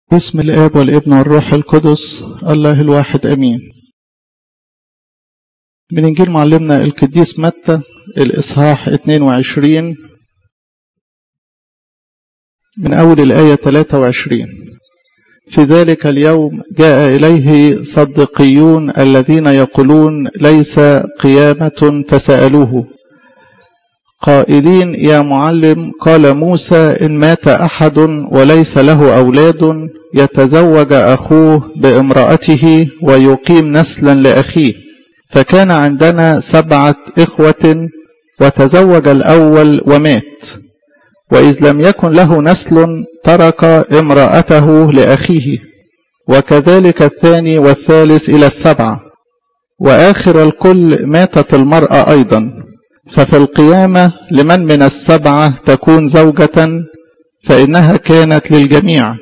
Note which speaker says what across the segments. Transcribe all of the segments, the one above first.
Speaker 1: باسم الآب والابن والروح القدس الله الواحد أمين من إنجيل معلمنا القديس متى الإصحاح 22 من أول الآية 23 في ذلك اليوم جاء إليه صدقيون الذين يقولون ليس قيامة فسألوه قائلين يا معلم قال موسى إن مات أحد وليس له أولاد يتزوج أخوه بامرأته ويقيم نسلا لأخيه فكان عندنا سبعة إخوة وتزوج الأول ومات وإذ لم يكن له نسل ترك امرأته لأخيه وكذلك الثاني والثالث إلى السبعة وآخر الكل ماتت المرأة أيضا ففي القيامة لمن من السبعة تكون زوجة فإنها كانت للجميع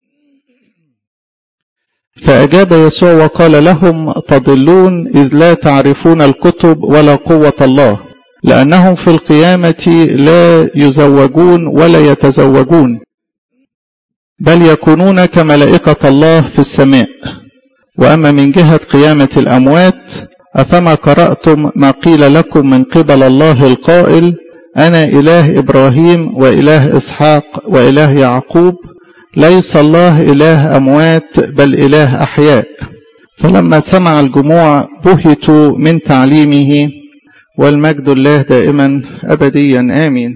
Speaker 1: فأجاب يسوع وقال لهم تضلون إذ لا تعرفون الكتب ولا قوة الله لأنهم في القيامة لا يزوجون ولا يتزوجون بل يكونون كملائكة الله في السماء وأما من جهة قيامة الأموات أفما قرأتم ما قيل لكم من قبل الله القائل أنا إله إبراهيم وإله إسحاق وإله يعقوب ليس الله إله أموات بل إله أحياء فلما سمع الجموع بهتوا من تعليمه والمجد الله دائما أبديا آمين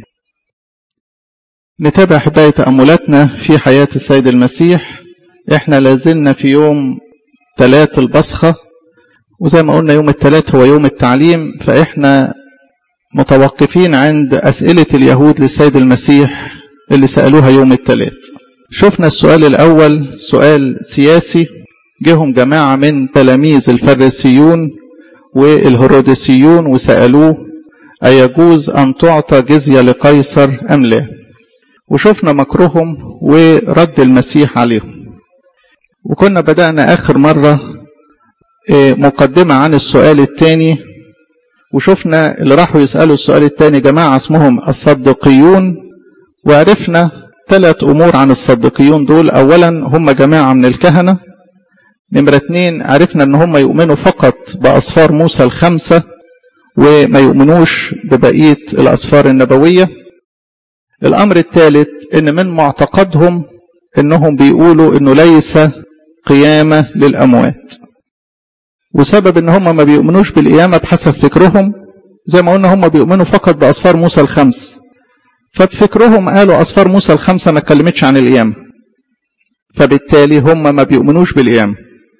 Speaker 1: نتابع حباية تأملاتنا في حياة السيد المسيح احنا لازلنا في يوم ثلاث البصخة وزي ما قلنا يوم الثلاث هو يوم التعليم فإحنا متوقفين عند أسئلة اليهود للسيد المسيح اللي سألوها يوم الثلاث شفنا السؤال الأول سؤال سياسي جهم جماعة من تلاميذ الفريسيون والهرودسيون وسألوه أيجوز أن تعطى جزية لقيصر أم لا وشفنا مكرهم ورد المسيح عليهم وكنا بدأنا آخر مرة مقدمة عن السؤال الثاني وشفنا اللي راحوا يسألوا السؤال الثاني جماعة اسمهم الصدقيون وعرفنا ثلاث أمور عن الصدقيون دول أولا هم جماعة من الكهنة نمرة اتنين عرفنا ان هم يؤمنوا فقط بأصفار موسى الخمسة وما يؤمنوش ببقية الأصفار النبوية الأمر الثالث ان من معتقدهم انهم بيقولوا انه ليس قيامة للأموات وسبب ان هم ما بيؤمنوش بالقيامة بحسب فكرهم زي ما قلنا هم بيؤمنوا فقط بأصفار موسى الخمس فبفكرهم قالوا أصفار موسى الخمسة ما اتكلمتش عن القيامة فبالتالي هم ما بيؤمنوش بالقيامة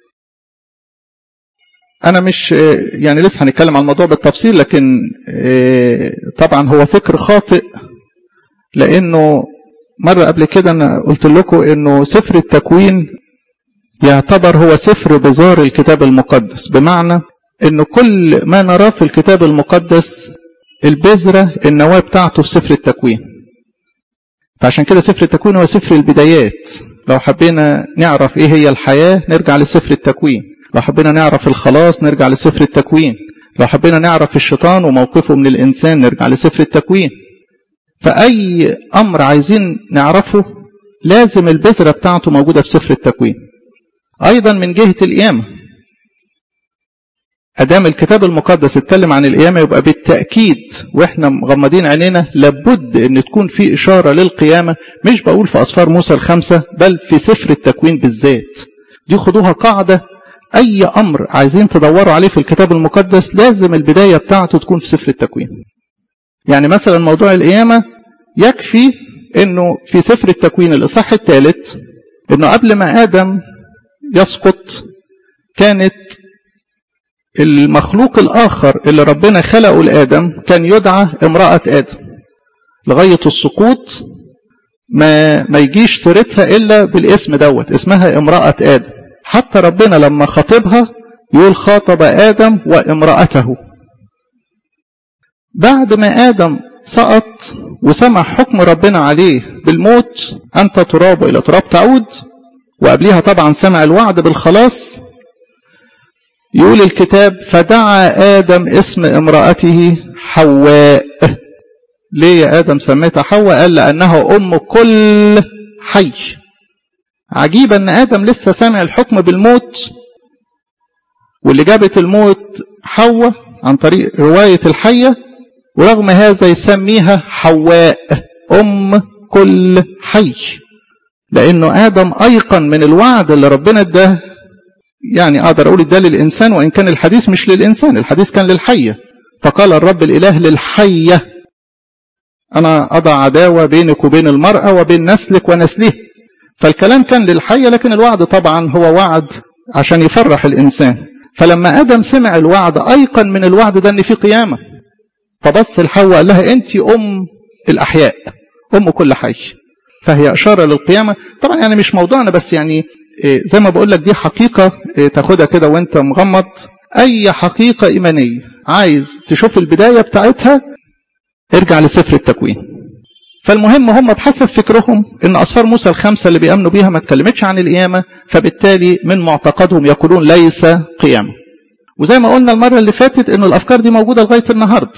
Speaker 1: أنا مش يعني لسه هنتكلم عن الموضوع بالتفصيل لكن طبعا هو فكر خاطئ لأنه مرة قبل كده أنا قلت لكم إنه سفر التكوين يعتبر هو سفر بزار الكتاب المقدس بمعنى إنه كل ما نراه في الكتاب المقدس البذرة النواة بتاعته في سفر التكوين فعشان كده سفر التكوين هو سفر البدايات لو حبينا نعرف ايه هي الحياة نرجع لسفر التكوين لو حبينا نعرف الخلاص نرجع لسفر التكوين لو حبينا نعرف الشيطان وموقفه من الإنسان نرجع لسفر التكوين فأي أمر عايزين نعرفه لازم البذرة بتاعته موجودة في سفر التكوين أيضا من جهة القيامة أدام الكتاب المقدس اتكلم عن القيامة يبقى بالتأكيد وإحنا مغمضين عينينا لابد أن تكون في إشارة للقيامة مش بقول في أصفار موسى الخمسة بل في سفر التكوين بالذات دي خدوها قاعدة أي أمر عايزين تدوروا عليه في الكتاب المقدس لازم البداية بتاعته تكون في سفر التكوين يعني مثلا موضوع القيامة يكفي أنه في سفر التكوين الإصحاح الثالث أنه قبل ما آدم يسقط كانت المخلوق الآخر اللي ربنا خلقه لآدم كان يدعى امرأة آدم لغاية السقوط ما ما يجيش سيرتها إلا بالاسم دوت اسمها امرأة آدم حتى ربنا لما خاطبها يقول خاطب آدم وامرأته بعد ما آدم سقط وسمع حكم ربنا عليه بالموت أنت تراب إلى تراب تعود وقبليها طبعا سمع الوعد بالخلاص يقول الكتاب فدعا آدم اسم امرأته حواء ليه يا آدم سميتها حواء قال لأنها أم كل حي عجيب ان ادم لسه سامع الحكم بالموت واللي جابت الموت حواء عن طريق رواية الحية ورغم هذا يسميها حواء أم كل حي لأنه آدم أيقن من الوعد اللي ربنا اداه يعني أقدر أقول ده للإنسان وإن كان الحديث مش للإنسان الحديث كان للحية فقال الرب الإله للحية أنا أضع عداوة بينك وبين المرأة وبين نسلك ونسله فالكلام كان للحية لكن الوعد طبعا هو وعد عشان يفرح الإنسان فلما آدم سمع الوعد أيقن من الوعد ده أن في قيامة فبص الحواء قال لها أنت أم الأحياء أم كل حي فهي إشارة للقيامة طبعا يعني مش موضوعنا بس يعني زي ما بقول لك دي حقيقة تاخدها كده وانت مغمض أي حقيقة إيمانية عايز تشوف البداية بتاعتها ارجع لسفر التكوين فالمهم هم بحسب فكرهم ان اصفار موسى الخمسه اللي بيامنوا بيها ما اتكلمتش عن القيامه فبالتالي من معتقدهم يقولون ليس قيامه. وزي ما قلنا المره اللي فاتت ان الافكار دي موجوده لغايه النهارده.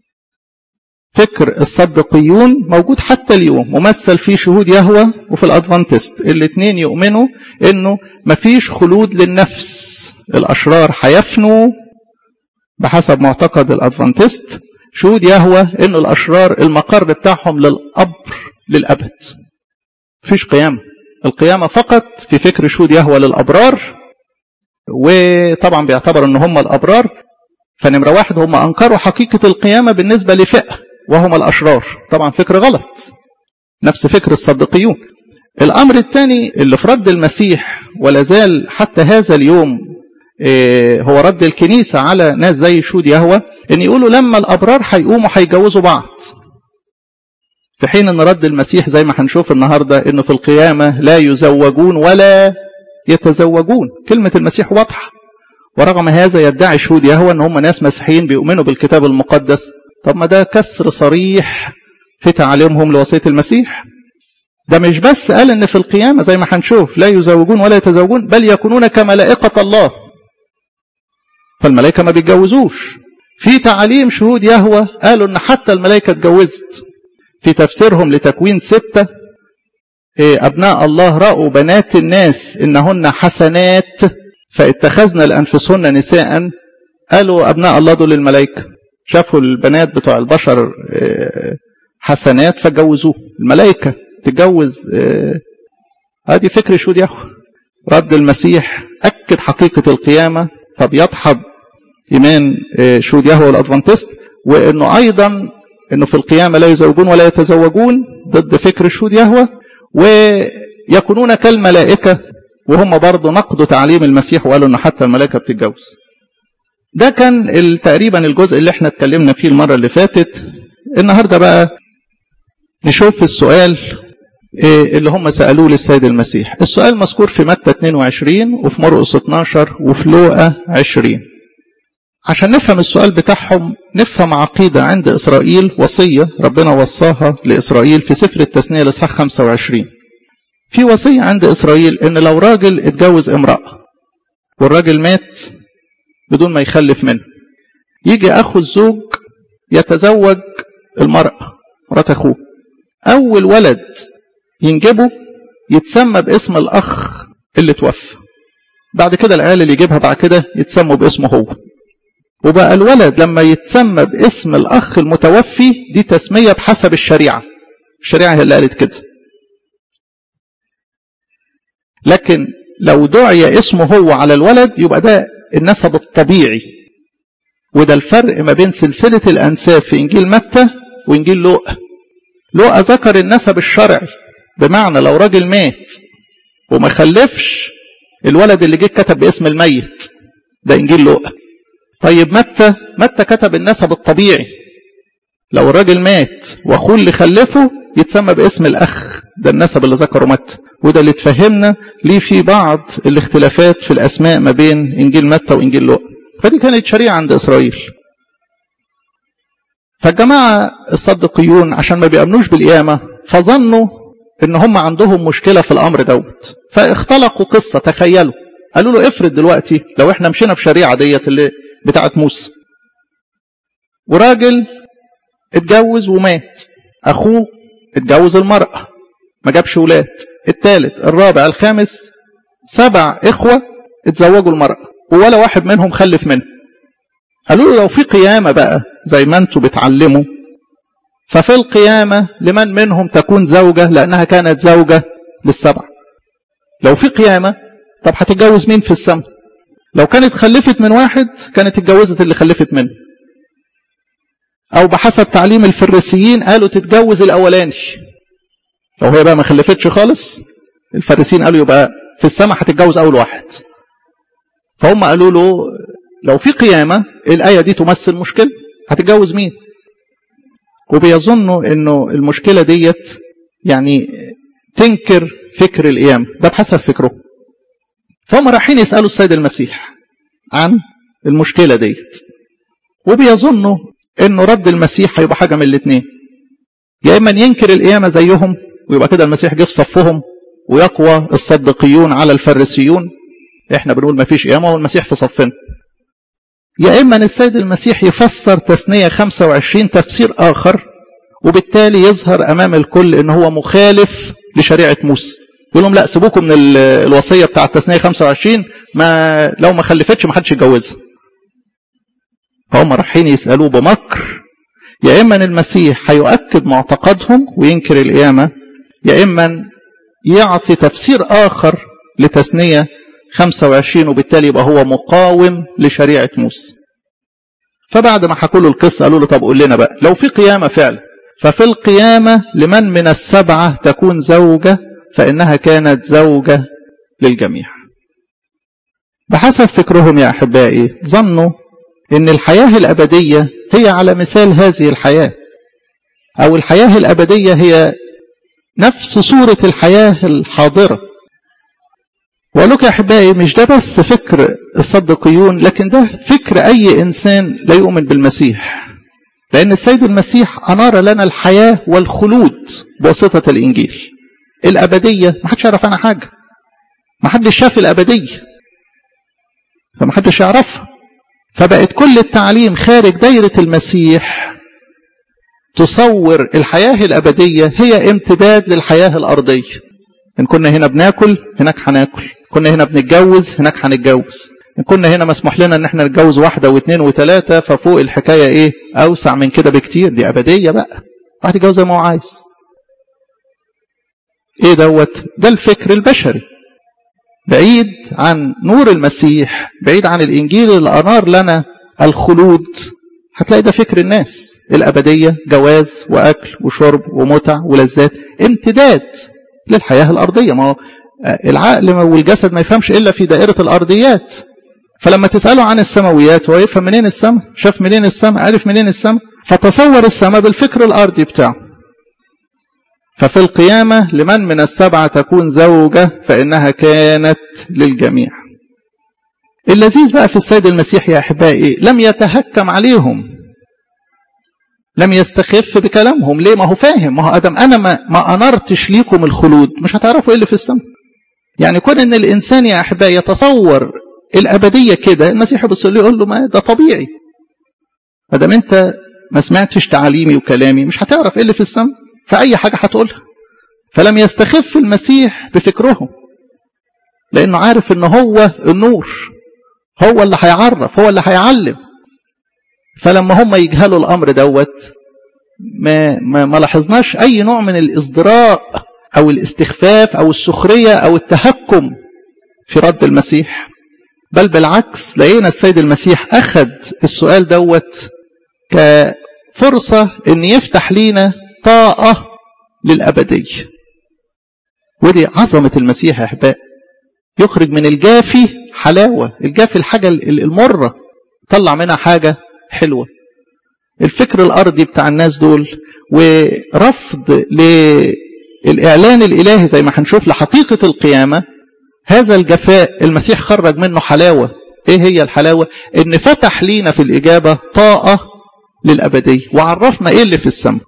Speaker 1: فكر الصدقيون موجود حتى اليوم ممثل في شهود يهوى وفي الادفانتست الاثنين يؤمنوا انه مفيش خلود للنفس الاشرار هيفنوا بحسب معتقد الادفانتست شهود يهوى ان الاشرار المقر بتاعهم للقبر للابد مفيش قيامه القيامه فقط في فكر شهود يهوى للابرار وطبعا بيعتبر ان هم الابرار فنمره واحد هم انكروا حقيقه القيامه بالنسبه لفئه وهم الاشرار طبعا فكر غلط نفس فكر الصديقيون الامر الثاني اللي في رد المسيح ولا زال حتى هذا اليوم هو رد الكنيسة على ناس زي شهود يهوى ان يقولوا لما الابرار هيقوموا هيجوزوا بعض في حين ان رد المسيح زي ما هنشوف النهارده انه في القيامه لا يزوجون ولا يتزوجون كلمه المسيح واضحه ورغم هذا يدعي شهود يهوى ان هم ناس مسيحيين بيؤمنوا بالكتاب المقدس طب ما ده كسر صريح في تعاليمهم لوصيه المسيح ده مش بس قال ان في القيامه زي ما هنشوف لا يزوجون ولا يتزوجون بل يكونون كملائكه الله فالملائكة ما بيتجوزوش في تعاليم شهود يهوى قالوا ان حتى الملائكة اتجوزت في تفسيرهم لتكوين ستة أبناء الله رأوا بنات الناس إنهن حسنات فاتخذنا لأنفسهن نساء قالوا أبناء الله دول الملائكة شافوا البنات بتوع البشر حسنات فجوزوه الملائكة تتجوز هذه فكر شهود يهوى رد المسيح أكد حقيقة القيامة فبيضحب إيمان شهود يهوى والأدفانتست وإنه أيضا إنه في القيامة لا يزوجون ولا يتزوجون ضد فكر شهود يهوى ويكونون كالملائكة وهم برضه نقضوا تعليم المسيح وقالوا إن حتى الملائكة بتتجوز. ده كان تقريبا الجزء اللي احنا اتكلمنا فيه المرة اللي فاتت. النهارده بقى نشوف السؤال اللي هم سألوه للسيد المسيح السؤال مذكور في متى 22 وفي مرقس 12 وفي لوقا 20 عشان نفهم السؤال بتاعهم نفهم عقيدة عند إسرائيل وصية ربنا وصاها لإسرائيل في سفر التثنية الإصحاح 25 في وصية عند إسرائيل إن لو راجل اتجوز امرأة والراجل مات بدون ما يخلف منه يجي أخو الزوج يتزوج المرأة مرات أخوه أول ولد ينجبه يتسمى باسم الأخ اللي توفى بعد كده العيال اللي يجيبها بعد كده يتسموا باسمه هو وبقى الولد لما يتسمى باسم الأخ المتوفي دي تسمية بحسب الشريعة الشريعة هي اللي قالت كده لكن لو دعي اسمه هو على الولد يبقى ده النسب الطبيعي وده الفرق ما بين سلسلة الأنساب في إنجيل متى وإنجيل لوقا لوقا ذكر النسب الشرعي بمعنى لو راجل مات وما خلفش الولد اللي جه كتب باسم الميت ده انجيل لوقا طيب متى متى كتب النسب الطبيعي لو الراجل مات واخوه اللي خلفه يتسمى باسم الاخ ده النسب اللي ذكره متى وده اللي تفهمنا ليه في بعض الاختلافات في الاسماء ما بين انجيل متى وانجيل لوقا فدي كانت شريعه عند اسرائيل فالجماعه الصدقيون عشان ما بيامنوش بالقيامه فظنوا ان هم عندهم مشكله في الامر دوت فاختلقوا قصه تخيلوا قالوا له افرض دلوقتي لو احنا مشينا بشريعه ديت اللي بتاعت موسى وراجل اتجوز ومات اخوه اتجوز المراه ما جابش ولاد الثالث الرابع الخامس سبع إخوة اتزوجوا المرأة ولا واحد منهم خلف منه قالوا له لو في قيامة بقى زي ما انتوا بتعلموا ففي القيامة لمن منهم تكون زوجة لأنها كانت زوجة للسبع لو في قيامة طب هتتجوز مين في السماء لو كانت خلفت من واحد كانت اتجوزت اللي خلفت منه أو بحسب تعليم الفريسيين قالوا تتجوز الأولاني لو هي بقى ما خلفتش خالص الفريسيين قالوا يبقى في السماء هتتجوز أول واحد فهم قالوا له لو في قيامة الآية دي تمثل مشكلة هتتجوز مين وبيظنوا انه المشكلة ديت يعني تنكر فكر القيامة ده بحسب فكره فهم رايحين يسألوا السيد المسيح عن المشكلة ديت وبيظنوا انه رد المسيح هيبقى حاجة من الاثنين يا اما ينكر القيامة زيهم ويبقى كده المسيح جه في صفهم ويقوى الصدقيون على الفريسيون احنا بنقول ما فيش قيامة والمسيح في صفنا يا إما أن السيد المسيح يفسر تثنية 25 تفسير آخر وبالتالي يظهر أمام الكل أنه هو مخالف لشريعة موسى يقول لهم لا سيبوكم من الوصية بتاع التثنية 25 ما لو ما خلفتش ما حدش يتجوزها فهم رايحين يسألوه بمكر يا إما أن المسيح هيؤكد معتقدهم وينكر القيامة يا إما يعطي تفسير آخر لتثنية 25 وبالتالي يبقى هو مقاوم لشريعة موسى فبعد ما حكوا له القصة قالوا له طب قول لنا بقى لو في قيامة فعلا ففي القيامة لمن من السبعة تكون زوجة فإنها كانت زوجة للجميع بحسب فكرهم يا أحبائي ظنوا إن الحياة الأبدية هي على مثال هذه الحياة أو الحياة الأبدية هي نفس صورة الحياة الحاضرة وأقول لك يا أحبائي مش ده بس فكر الصدقيون لكن ده فكر أي إنسان لا يؤمن بالمسيح لأن السيد المسيح أنار لنا الحياة والخلود بواسطة الإنجيل الأبدية ما حدش يعرف عنها حاجة ما حدش شاف الأبدية فما حدش يعرفها فبقت كل التعليم خارج دايرة المسيح تصور الحياة الأبدية هي امتداد للحياة الأرضية إن كنا هنا بناكل هناك هناكل كنا هنا بنتجوز هناك هنتجوز إن كنا هنا مسموح لنا إن احنا نتجوز واحدة واثنين وثلاثة ففوق الحكاية إيه أوسع من كده بكتير دي أبدية بقى واحد يتجوز زي ما هو عايز إيه دوت ده الفكر البشري بعيد عن نور المسيح بعيد عن الإنجيل اللي أنار لنا الخلود هتلاقي ده فكر الناس الأبدية جواز وأكل وشرب ومتع ولذات امتداد للحياة الأرضية ما هو العقل والجسد ما يفهمش إلا في دائرة الأرضيات فلما تسأله عن السماويات هو يفهم منين السماء شاف منين السماء عارف منين السماء فتصور السماء بالفكر الأرضي بتاعه ففي القيامة لمن من السبعة تكون زوجة فإنها كانت للجميع اللذيذ بقى في السيد المسيح يا أحبائي لم يتهكم عليهم لم يستخف بكلامهم ليه ما هو فاهم ما هو أدم أنا ما, ما أنرتش ليكم الخلود مش هتعرفوا إيه اللي في السماء يعني كون إن الإنسان يا أحبائي يتصور الأبدية كده المسيح يبص له يقول له ما ده طبيعي ما دام أنت ما سمعتش تعاليمي وكلامي مش هتعرف إيه اللي في السماء فأي حاجة هتقولها فلم يستخف المسيح بفكرهم لأنه عارف إن هو النور هو اللي هيعرف هو اللي هيعلم فلما هم يجهلوا الأمر دوت ما, ما, ما لاحظناش أي نوع من الإصدراء أو الاستخفاف أو السخرية أو التهكم في رد المسيح بل بالعكس لقينا السيد المسيح أخذ السؤال دوت كفرصة أن يفتح لينا طاقة للأبدية ودي عظمة المسيح يا أحباء يخرج من الجافي حلاوة الجافي الحاجة المرة طلع منها حاجة حلوة الفكر الأرضي بتاع الناس دول ورفض للإعلان الإلهي زي ما هنشوف لحقيقة القيامة هذا الجفاء المسيح خرج منه حلاوة ايه هي الحلاوة ان فتح لينا في الإجابة طاقة للأبدية وعرفنا ايه اللي في السماء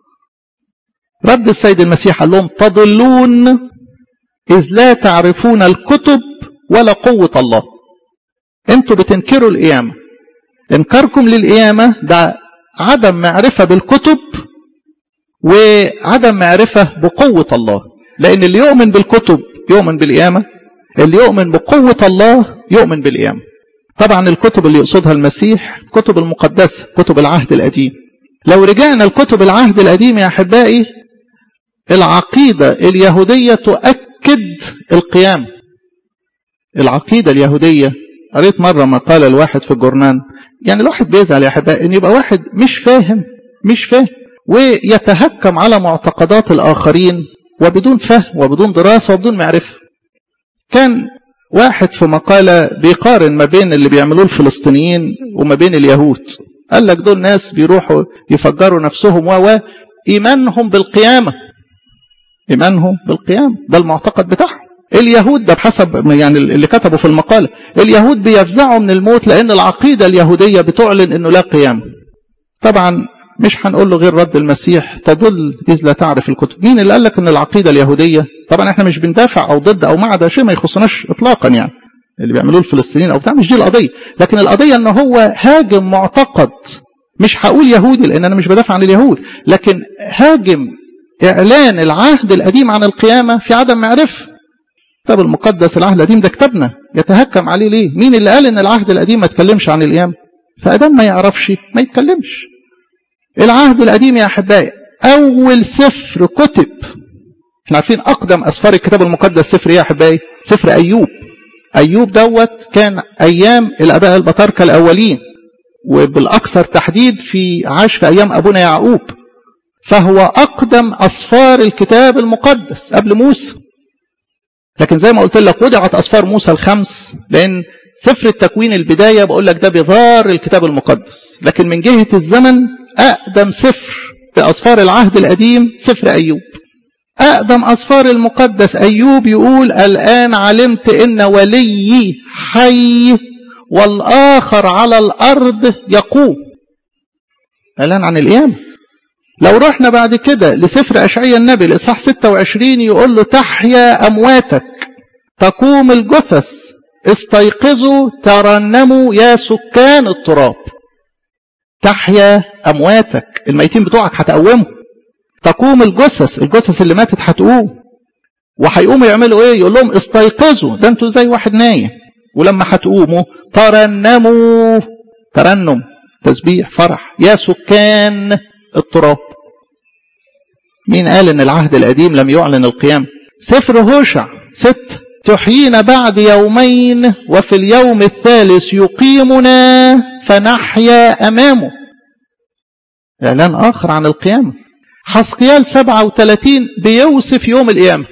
Speaker 1: رد السيد المسيح قال لهم تضلون إذ لا تعرفون الكتب ولا قوة الله انتوا بتنكروا القيامة انكاركم للقيامة ده عدم معرفة بالكتب وعدم معرفة بقوة الله لأن اللي يؤمن بالكتب يؤمن بالقيامة اللي يؤمن بقوة الله يؤمن بالقيامة طبعا الكتب اللي يقصدها المسيح كتب المقدسة كتب العهد القديم لو رجعنا لكتب العهد القديم يا أحبائي العقيدة اليهودية تؤكد القيام العقيدة اليهودية قريت مرة مقالة الواحد في الجورنان يعني الواحد بيزعل يا أحبائي إن يبقى واحد مش فاهم مش فاهم ويتهكم على معتقدات الآخرين وبدون فهم وبدون دراسة وبدون معرفة كان واحد في مقالة بيقارن ما بين اللي بيعملوه الفلسطينيين وما بين اليهود قال لك دول ناس بيروحوا يفجروا نفسهم و إيمانهم بالقيامة إيمانهم بالقيامة ده المعتقد بتاعهم اليهود ده بحسب يعني اللي كتبوا في المقالة اليهود بيفزعوا من الموت لأن العقيدة اليهودية بتعلن أنه لا قيامة طبعا مش هنقول له غير رد المسيح تضل إذ لا تعرف الكتب مين اللي قال لك أن العقيدة اليهودية طبعا احنا مش بندافع أو ضد أو مع ده شيء ما يخصناش إطلاقا يعني اللي بيعملوه الفلسطينيين أو بتاع مش دي القضية لكن القضية أن هو هاجم معتقد مش هقول يهودي لأن أنا مش بدافع عن اليهود لكن هاجم إعلان العهد القديم عن القيامة في عدم معرفة الكتاب المقدس العهد القديم ده كتابنا يتهكم عليه ليه مين اللي قال ان العهد القديم ما تكلمش عن القيامة فأدام ما يعرفش ما يتكلمش العهد القديم يا أحبائي أول سفر كتب احنا عارفين أقدم أسفار الكتاب المقدس سفر ايه يا أحبائي سفر أيوب أيوب دوت كان أيام الآباء البطاركة الأولين وبالأكثر تحديد في عاش في أيام أبونا يعقوب فهو أقدم أسفار الكتاب المقدس قبل موسى لكن زي ما قلت لك وضعت أسفار موسى الخمس لأن سفر التكوين البداية بقول لك ده بظهر الكتاب المقدس لكن من جهة الزمن أقدم سفر في أسفار العهد القديم سفر أيوب أقدم أسفار المقدس أيوب يقول الآن علمت إن وليي حي والآخر على الأرض يقوم الآن عن القيامة لو رحنا بعد كده لسفر أشعية النبي الإصحاح 26 يقول له تحيا أمواتك تقوم الجثث استيقظوا ترنموا يا سكان التراب تحيا أمواتك الميتين بتوعك هتقومهم تقوم الجثث الجثث اللي ماتت هتقوم وهيقوموا يعملوا ايه يقول لهم استيقظوا ده انتوا زي واحد نايم ولما هتقوموا ترنموا ترنم تسبيح فرح يا سكان التراب مين قال ان العهد القديم لم يعلن القيام سفر هوشع ست تحيينا بعد يومين وفي اليوم الثالث يقيمنا فنحيا امامه اعلان اخر عن القيامه حسقيال 37 بيوصف يوم القيامه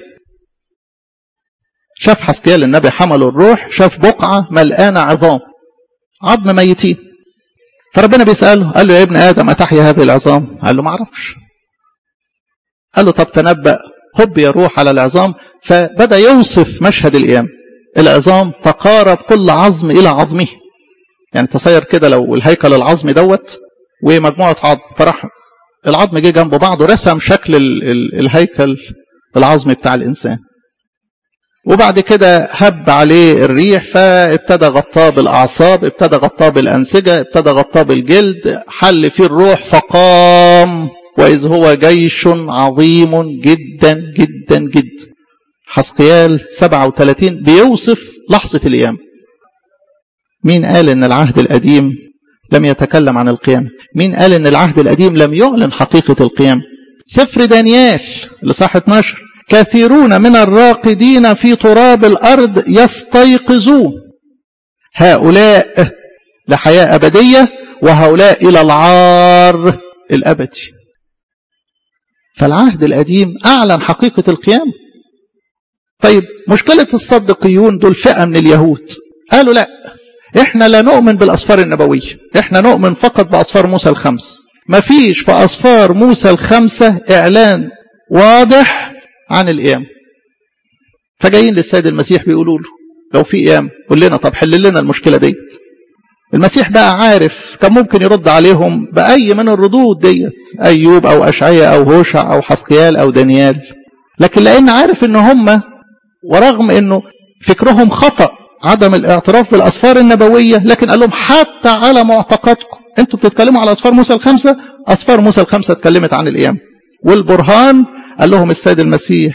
Speaker 1: شاف حسقيال النبي حمل الروح شاف بقعه ملقانه عظام عظم ميتين فربنا بيساله قال له يا ابن ادم اتحيا هذه العظام قال له ما اعرفش قال له طب تنبأ هب يروح على العظام فبدأ يوصف مشهد القيامة العظام تقارب كل عظم إلى عظمه يعني تصير كده لو الهيكل العظمي دوت ومجموعة عظم فراح العظم جه جنب بعضه رسم شكل ال ال الهيكل العظمي بتاع الإنسان وبعد كده هب عليه الريح فابتدى غطاه بالأعصاب ابتدى غطاه بالأنسجة ابتدى غطاه بالجلد حل فيه الروح فقام وإذ هو جيش عظيم جدا جدا جدا حسقيال 37 بيوصف لحظة القيامة مين قال ان العهد القديم لم يتكلم عن القيامة مين قال ان العهد القديم لم يعلن حقيقة القيامة سفر دانيال لصح 12 كثيرون من الراقدين في تراب الأرض يستيقظون هؤلاء لحياة أبدية وهؤلاء إلى العار الأبدي فالعهد القديم أعلن حقيقة القيامة طيب مشكلة الصدقيون دول فئة من اليهود قالوا لا احنا لا نؤمن بالأسفار النبوية احنا نؤمن فقط بأسفار موسى الخمس ما فيش في أسفار موسى الخمسة إعلان واضح عن القيامة فجايين للسيد المسيح بيقولوا له لو في قيامة قول لنا طب حل لنا المشكلة ديت المسيح بقى عارف كان ممكن يرد عليهم بأي من الردود ديت أيوب أو أشعية أو هوشع أو حسقيال أو دانيال لكن لأن عارف إن هم ورغم إنه فكرهم خطأ عدم الاعتراف بالأسفار النبوية لكن قال لهم حتى على معتقدكم أنتوا بتتكلموا على أسفار موسى الخمسة أسفار موسى الخمسة اتكلمت عن القيامة والبرهان قال لهم السيد المسيح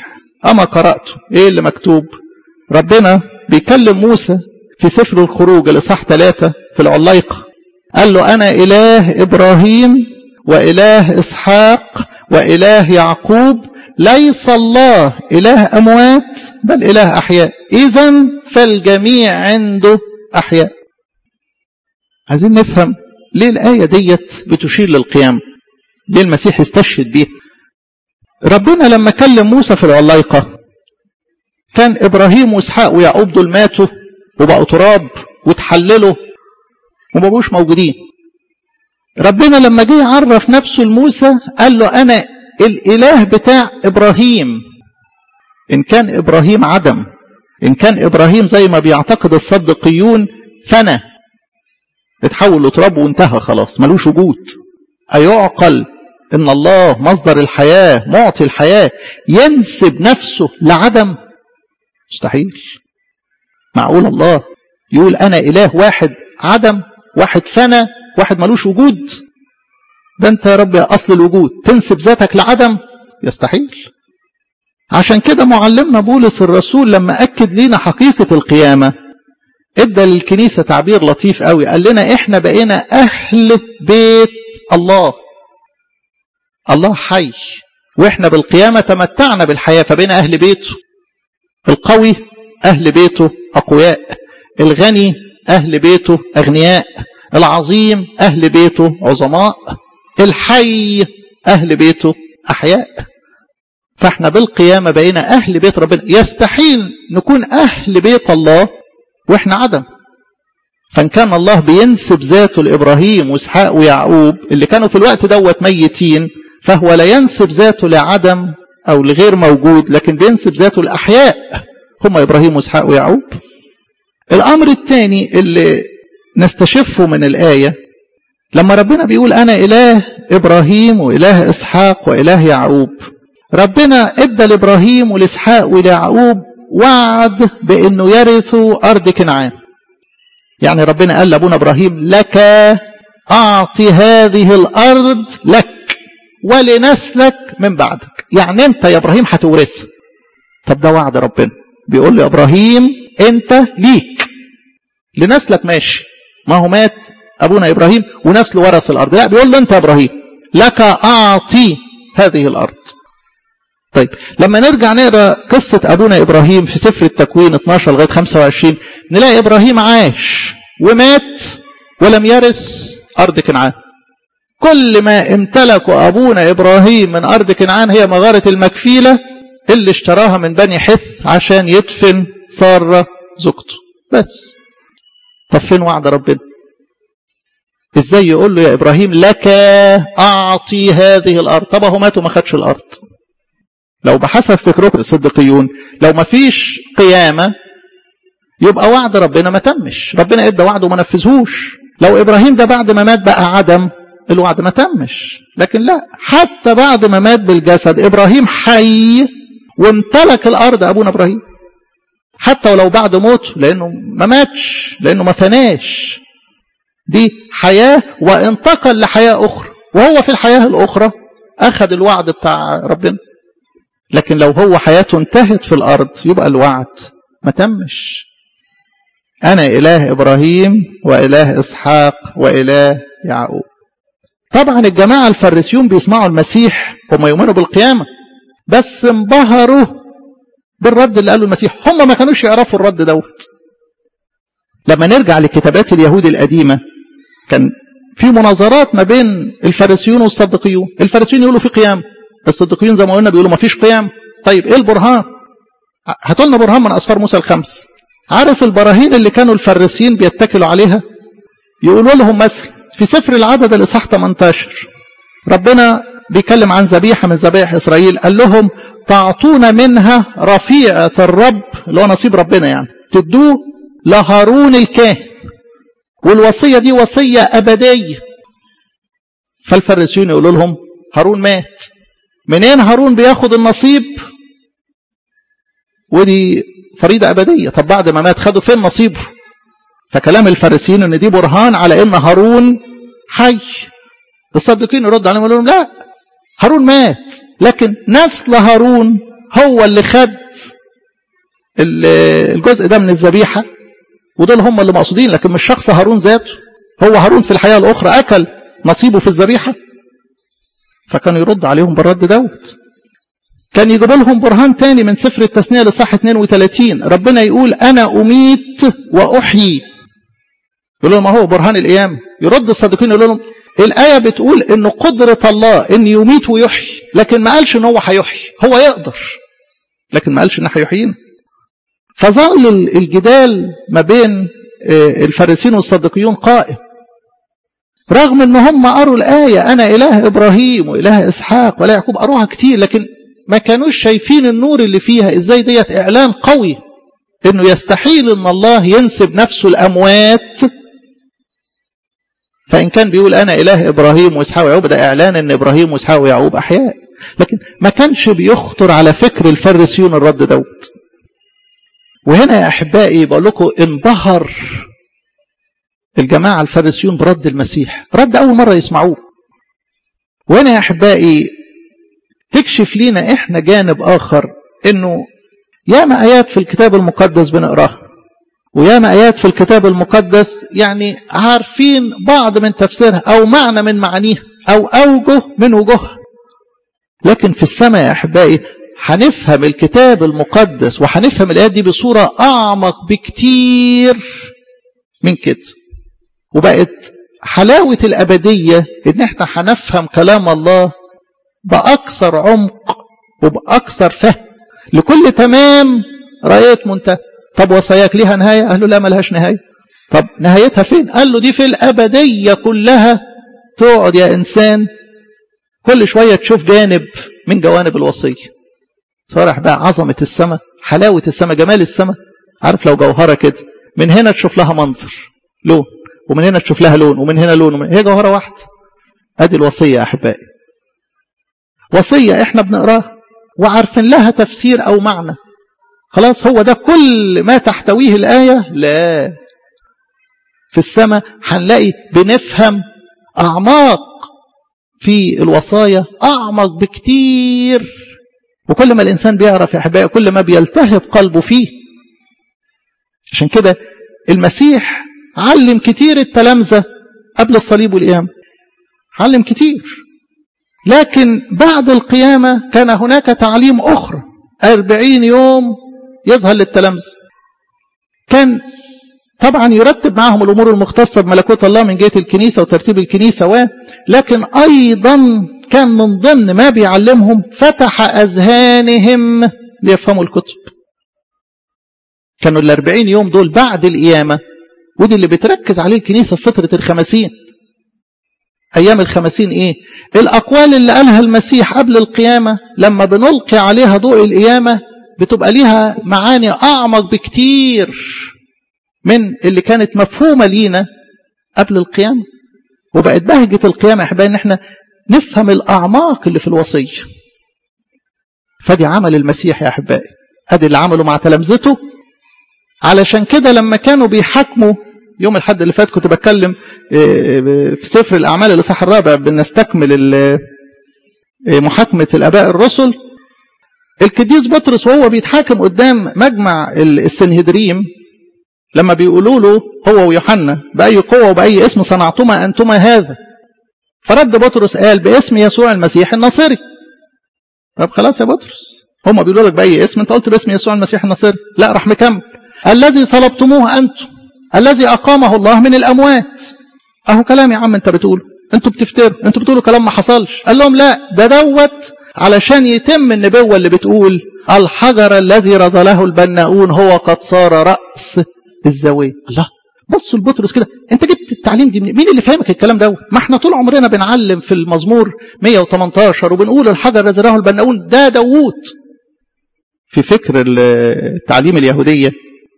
Speaker 1: أما قرأته إيه اللي مكتوب ربنا بيكلم موسى في سفر الخروج الإصحاح ثلاثة في العلايقة قال له أنا إله إبراهيم وإله إسحاق وإله يعقوب ليس الله إله أموات بل إله أحياء إذا فالجميع عنده أحياء عايزين نفهم ليه الآية ديت بتشير للقيام ليه المسيح استشهد بيها ربنا لما كلم موسى في العلايقة كان إبراهيم وإسحاق ويعقوب دول ماتوا وبقوا تراب وتحللوا وما بقوش موجودين ربنا لما جه يعرف نفسه لموسى قال له أنا الإله بتاع إبراهيم إن كان إبراهيم عدم إن كان إبراهيم زي ما بيعتقد الصدقيون فنى اتحول لتراب وانتهى خلاص ملوش وجود أيعقل إن الله مصدر الحياة معطي الحياة ينسب نفسه لعدم مستحيل معقول الله يقول أنا إله واحد عدم واحد فنى واحد ملوش وجود ده أنت يا رب أصل الوجود تنسب ذاتك لعدم يستحيل عشان كده معلمنا بولس الرسول لما أكد لنا حقيقة القيامة ادى للكنيسة تعبير لطيف قوي قال لنا احنا بقينا أهل بيت الله الله حي واحنا بالقيامة تمتعنا بالحياة فبقينا أهل بيته القوي أهل بيته أقوياء الغني أهل بيته أغنياء العظيم أهل بيته عظماء الحي أهل بيته أحياء فاحنا بالقيامة بقينا أهل بيت ربنا يستحيل نكون أهل بيت الله وإحنا عدم فإن كان الله بينسب ذاته لإبراهيم وإسحاق ويعقوب اللي كانوا في الوقت دوت ميتين فهو لا ينسب ذاته لعدم أو لغير موجود لكن بينسب ذاته لأحياء هم إبراهيم وإسحاق ويعقوب الأمر الثاني اللي نستشفه من الآية لما ربنا بيقول أنا إله إبراهيم وإله إسحاق وإله يعقوب ربنا ادى لإبراهيم ولإسحاق وليعقوب وعد بأنه يرثوا أرض كنعان يعني ربنا قال لأبونا إبراهيم لك أعطي هذه الأرض لك ولنسلك من بعدك يعني أنت يا إبراهيم هتورثها طب ده وعد ربنا بيقول لي إبراهيم أنت ليك لنسلك ماشي ما هو مات أبونا إبراهيم ونسله ورث الأرض لا بيقول له أنت يا إبراهيم لك أعطي هذه الأرض طيب لما نرجع نقرا قصة أبونا إبراهيم في سفر التكوين 12 لغاية 25 نلاقي إبراهيم عاش ومات ولم يرث أرض كنعان كل ما امتلكه أبونا إبراهيم من أرض كنعان هي مغارة المكفيلة اللي اشتراها من بني حث عشان يدفن سارة زوجته بس طب فين وعد ربنا ازاي يقول له يا ابراهيم لك اعطي هذه الارض طب هو مات وما خدش الارض لو بحسب فكركم الصديقيون لو ما فيش قيامه يبقى وعد ربنا ما تمش ربنا ادى وعده وما نفذهوش لو ابراهيم ده بعد ما مات بقى عدم الوعد ما تمش لكن لا حتى بعد ما مات بالجسد ابراهيم حي وامتلك الارض ابونا ابراهيم حتى ولو بعد موته لانه ما ماتش لانه ما فناش دي حياه وانتقل لحياه اخرى وهو في الحياه الاخرى اخذ الوعد بتاع ربنا لكن لو هو حياته انتهت في الارض يبقى الوعد ما تمش انا اله ابراهيم واله اسحاق واله يعقوب طبعا الجماعه الفريسيون بيسمعوا المسيح هم يؤمنوا بالقيامه بس انبهروا بالرد اللي قاله المسيح هم ما كانوش يعرفوا الرد دوت لما نرجع لكتابات اليهود القديمة كان في مناظرات ما بين الفارسيون والصدقيون الفارسيون يقولوا في قيام الصدقيون زي ما قلنا بيقولوا ما فيش قيام طيب ايه البرهان هاتوا لنا برهان من اسفار موسى الخمس عارف البراهين اللي كانوا الفارسيين بيتكلوا عليها يقولوا لهم مثل في سفر العدد الاصحاح 18 ربنا بيتكلم عن ذبيحه من ذبائح اسرائيل قال لهم تعطون منها رفيعة الرب اللي هو نصيب ربنا يعني تدوه لهارون الكاهن والوصية دي وصية أبدية فالفريسيون يقولوا لهم هارون مات منين هارون بياخد النصيب ودي فريضة أبدية طب بعد ما مات خدوا فين نصيبه فكلام الفارسيين ان دي برهان على ان هارون حي الصديقين يردوا عليهم يقولوا لهم لا هارون مات لكن نسل هارون هو اللي خد الجزء ده من الذبيحة ودول هم اللي مقصودين لكن مش شخص هارون ذاته هو هارون في الحياة الأخرى أكل نصيبه في الذبيحة فكانوا يرد عليهم بالرد دوت كان يجيب لهم برهان تاني من سفر التثنية لصح 32 ربنا يقول أنا أميت وأحيي يقول لهم ما هو برهان القيامة يرد الصادقين يقول لهم الآية بتقول إن قدرة الله إن يميت ويحيي لكن ما قالش إن هو هيحيي هو يقدر لكن ما قالش إن هيحيينا فظل الجدال ما بين الفارسيين والصديقيون قائم رغم ان هم قروا الآية أنا إله إبراهيم وإله إسحاق ولا يعقوب قروها كتير لكن ما كانوش شايفين النور اللي فيها إزاي ديت إعلان قوي إنه يستحيل إن الله ينسب نفسه الأموات فإن كان بيقول أنا إله إبراهيم وإسحاق ويعقوب ده إعلان إن إبراهيم وإسحاق ويعقوب أحياء لكن ما كانش بيخطر على فكر الفريسيون الرد دوت وهنا يا أحبائي بقول لكم انبهر الجماعة الفارسيون برد المسيح رد أول مرة يسمعوه وهنا يا أحبائي تكشف لينا إحنا جانب آخر إنه ياما آيات في الكتاب المقدس بنقراها وياما آيات في الكتاب المقدس يعني عارفين بعض من تفسيرها أو معنى من معانيها أو أوجه من وجوهها لكن في السماء يا أحبائي هنفهم الكتاب المقدس وهنفهم الآيات دي بصورة أعمق بكتير من كده وبقت حلاوة الأبدية إن إحنا هنفهم كلام الله بأكثر عمق وبأكثر فهم لكل تمام راية منتهى طب وصاياك ليها نهاية قال له لا ملهاش نهاية طب نهايتها فين قال له دي في الأبدية كلها تقعد يا إنسان كل شوية تشوف جانب من جوانب الوصية صارح بقى عظمة السماء حلاوة السماء جمال السماء عارف لو جوهرة كده من هنا تشوف لها منظر لون ومن هنا تشوف لها لون ومن هنا لون ومن... هي جوهرة واحدة ادي الوصية يا أحبائي وصية احنا بنقراها وعارفين لها تفسير أو معنى خلاص هو ده كل ما تحتويه الآية لا في السماء هنلاقي بنفهم أعماق في الوصايا أعمق بكتير وكل ما الإنسان بيعرف يا أحبائي كل ما بيلتهب قلبه فيه عشان كده المسيح علم كتير التلامذة قبل الصليب والقيامة علم كتير لكن بعد القيامة كان هناك تعليم أخرى أربعين يوم يظهر للتلامذة كان طبعا يرتب معهم الأمور المختصة بملكوت الله من جهة الكنيسة وترتيب الكنيسة و لكن أيضا كان من ضمن ما بيعلمهم فتح أذهانهم ليفهموا الكتب كانوا الأربعين يوم دول بعد القيامة ودي اللي بتركز عليه الكنيسة في فترة الخمسين أيام الخمسين إيه الأقوال اللي قالها المسيح قبل القيامة لما بنلقي عليها ضوء القيامة بتبقى ليها معاني أعمق بكتير من اللي كانت مفهومة لينا قبل القيامة وبقت بهجة القيامة يا أحبائي إن إحنا نفهم الأعماق اللي في الوصية فدي عمل المسيح يا أحبائي أدي اللي عمله مع تلامذته علشان كده لما كانوا بيحاكموا يوم الحد اللي فات كنت بتكلم في سفر الأعمال الإصحاح الرابع بنستكمل محاكمة الآباء الرسل القديس بطرس وهو بيتحاكم قدام مجمع السنهدريم لما بيقولوا له هو ويوحنا بأي قوة وبأي اسم صنعتما أنتما هذا فرد بطرس قال باسم يسوع المسيح الناصري طب خلاص يا بطرس هم بيقولوا لك بأي اسم انت قلت باسم يسوع المسيح الناصري لا راح مكمل الذي صلبتموه أنتم الذي أقامه الله من الأموات أهو كلام يا عم أنت بتقوله أنتوا بتفتروا أنتوا بتقولوا كلام ما حصلش قال لهم لا ده دوت علشان يتم النبوة اللي بتقول الحجر الذي رزله البناؤون هو قد صار رأس الزاوية الله بصوا لبطرس كده انت جبت التعليم دي مين اللي فاهمك الكلام دوت ما احنا طول عمرنا بنعلم في المزمور 118 وبنقول الحجر الذي رزله البناؤون ده داوود في فكر التعليم اليهودية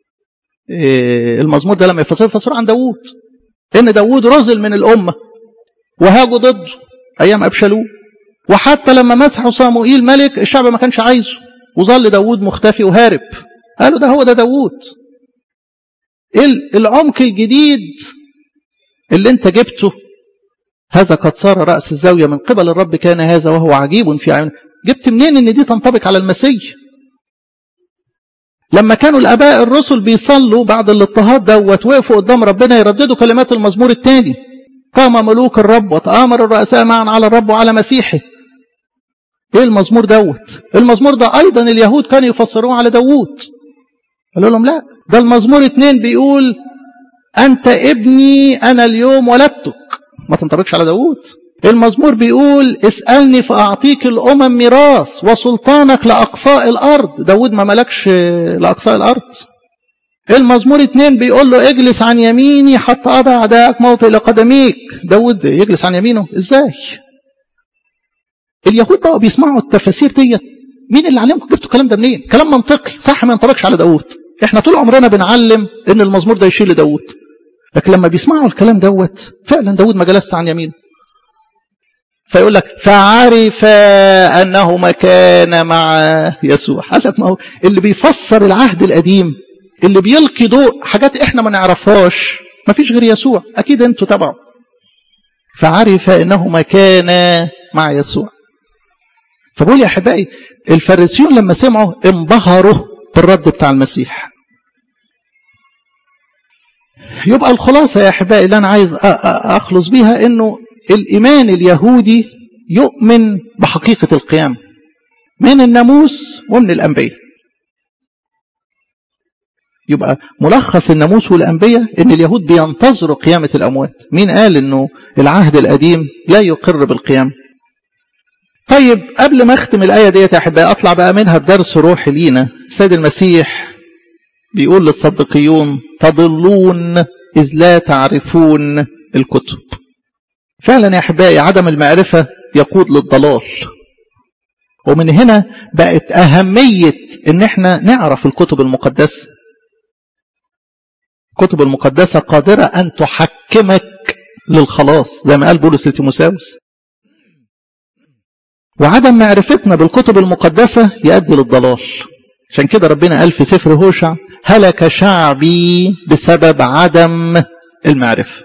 Speaker 1: المزمور ده لما يفسر يفسر عن داوود ان داوود رزل من الامه وهاجوا ضده ايام ابشالوم وحتى لما مسحوا صاموئيل ملك الشعب ما كانش عايزه وظل داوود مختفي وهارب قالوا ده هو ده داوود ايه العمق الجديد اللي انت جبته هذا قد صار رأس الزاوية من قبل الرب كان هذا وهو عجيب في عيون جبت منين ان دي تنطبق على المسيح لما كانوا الاباء الرسل بيصلوا بعد الاضطهاد دوت وقفوا قدام ربنا يرددوا كلمات المزمور الثاني قام ملوك الرب وتآمر الرؤساء معا على الرب وعلى مسيحه ايه المزمور دوت المزمور ده ايضا اليهود كانوا يفسروه على داوود قالوا لهم لا ده المزمور اتنين بيقول انت ابني انا اليوم ولدتك ما تنطبقش على داوود المزمور بيقول اسألني فأعطيك الأمم ميراث وسلطانك لأقصاء الأرض داود ما ملكش لأقصاء الأرض المزمور اتنين بيقول له اجلس عن يميني حتى أضع أعدائك موطئ لقدميك داود يجلس عن يمينه ازاي اليهود بقوا بيسمعوا التفاسير ديت مين اللي علمكم جبتوا الكلام ده منين كلام منطقي صح ما ينطبقش على داود احنا طول عمرنا بنعلم ان المزمور ده يشيل لداود لكن لما بيسمعوا الكلام دوت فعلا داود ما جلس عن يمينه فيقول لك فعرف انه ما كان مع يسوع قال لك ما هو اللي بيفسر العهد القديم اللي بيلقي ضوء حاجات احنا ما نعرفهاش ما فيش غير يسوع اكيد انتوا تبعه فعرف انه ما كان مع يسوع فبقول يا احبائي الفارسيون لما سمعوا انبهروا بالرد بتاع المسيح يبقى الخلاصة يا أحبائي اللي أنا عايز أخلص بيها إنه الإيمان اليهودي يؤمن بحقيقة القيام من الناموس ومن الأنبياء يبقى ملخص الناموس والأنبياء إن اليهود بينتظروا قيامة الأموات مين قال إنه العهد القديم لا يقر بالقيام طيب قبل ما أختم الآية ديت يا أحبائي أطلع بقى منها بدرس روحي لينا السيد المسيح بيقول للصدقيون تضلون إذ لا تعرفون الكتب فعلا يا أحبائي عدم المعرفة يقود للضلال ومن هنا بقت أهمية إن احنا نعرف الكتب المقدسة الكتب المقدسة قادرة أن تحكمك للخلاص زي ما قال بولس لتيموساوس وعدم معرفتنا بالكتب المقدسة يؤدي للضلال عشان كده ربنا قال في سفر هوشع هلك شعبي بسبب عدم المعرفة